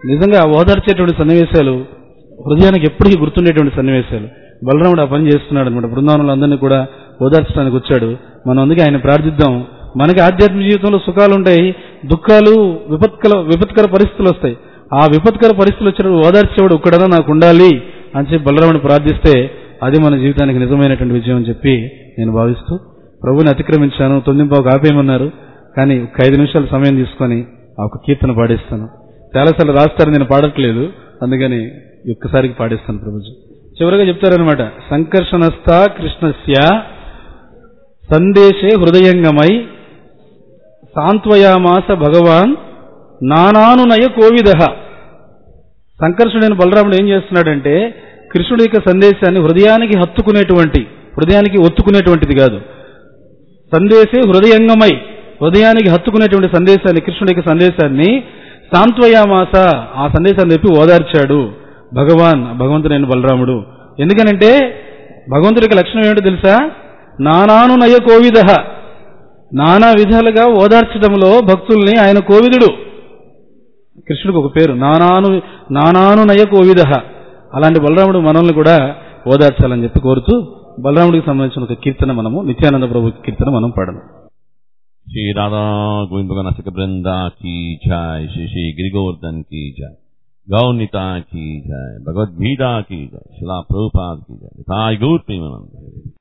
నిజంగా ఓదార్చేటువంటి సన్నివేశాలు హృదయానికి ఎప్పటికీ గుర్తుండేటువంటి సన్నివేశాలు బలరాముడు ఆ పని చేస్తున్నాడు అనమాట బృందావనంలో అందరినీ కూడా ఓదార్చడానికి వచ్చాడు మనం అందుకే ఆయన ప్రార్థిద్దాం మనకి ఆధ్యాత్మిక జీవితంలో సుఖాలు ఉంటాయి దుఃఖాలు విపత్కర విపత్కర పరిస్థితులు వస్తాయి ఆ విపత్కర పరిస్థితులు వచ్చినప్పుడు ఓదార్చేవాడు ఒక్కడన్నా నాకు ఉండాలి అని చెప్పి బలరాముని ప్రార్థిస్తే అది మన జీవితానికి నిజమైనటువంటి విజయం అని చెప్పి నేను భావిస్తూ ప్రభుని అతిక్రమించాను తొమ్మిదింపాకు ఆపేయమన్నారు కానీ ఒక ఐదు నిమిషాలు సమయం తీసుకొని ఆ ఒక కీర్తన పాడేస్తాను చాలాసార్లు రాస్తారు నేను పాడట్లేదు అందుకని ఒక్కసారికి పాడేస్తాను ప్రభుజీ చివరిగా చెప్తారనమాట సంకర్షణస్థ కృష్ణస్య సందేశే హృదయంగమై సాంత్వయామాస భగవాన్ నానానునయ కోవిద సంకర్షుడైన బలరాముడు ఏం చేస్తున్నాడంటే కృష్ణుడి యొక్క సందేశాన్ని హృదయానికి హత్తుకునేటువంటి హృదయానికి ఒత్తుకునేటువంటిది కాదు సందేశే హృదయంగమై హృదయానికి హత్తుకునేటువంటి సందేశాన్ని కృష్ణుడి యొక్క సందేశాన్ని సాంత్వయామాస ఆ సందేశాన్ని చెప్పి ఓదార్చాడు భగవాన్ భగవంతుడైన బలరాముడు ఎందుకనంటే భగవంతుడి యొక్క లక్షణం ఏమిటో తెలుసా నానానునయ కోవిద నానా విధాలుగా ఓదార్చడంలో భక్తుల్ని ఆయన కోవిదుడు కృష్ణుడికి ఒక పేరు నానాను నానానునయ కోవిద అలాంటి బలరాముడు మనల్ని కూడా ఓదార్చాలని చెప్పి కోరుతూ బలరాముడికి సంబంధించిన ఒక కీర్తన మనము నిత్యానంద ప్రభు కీర్తన మనం పాడము श्री राधा गोविंद नासिक वृंदा की जय श्री श्री गिरिगोवर्धन की जय गौनिता की जय भगवद गीता की जय शिला प्रभुपाद की जय गौर प्रेमानंद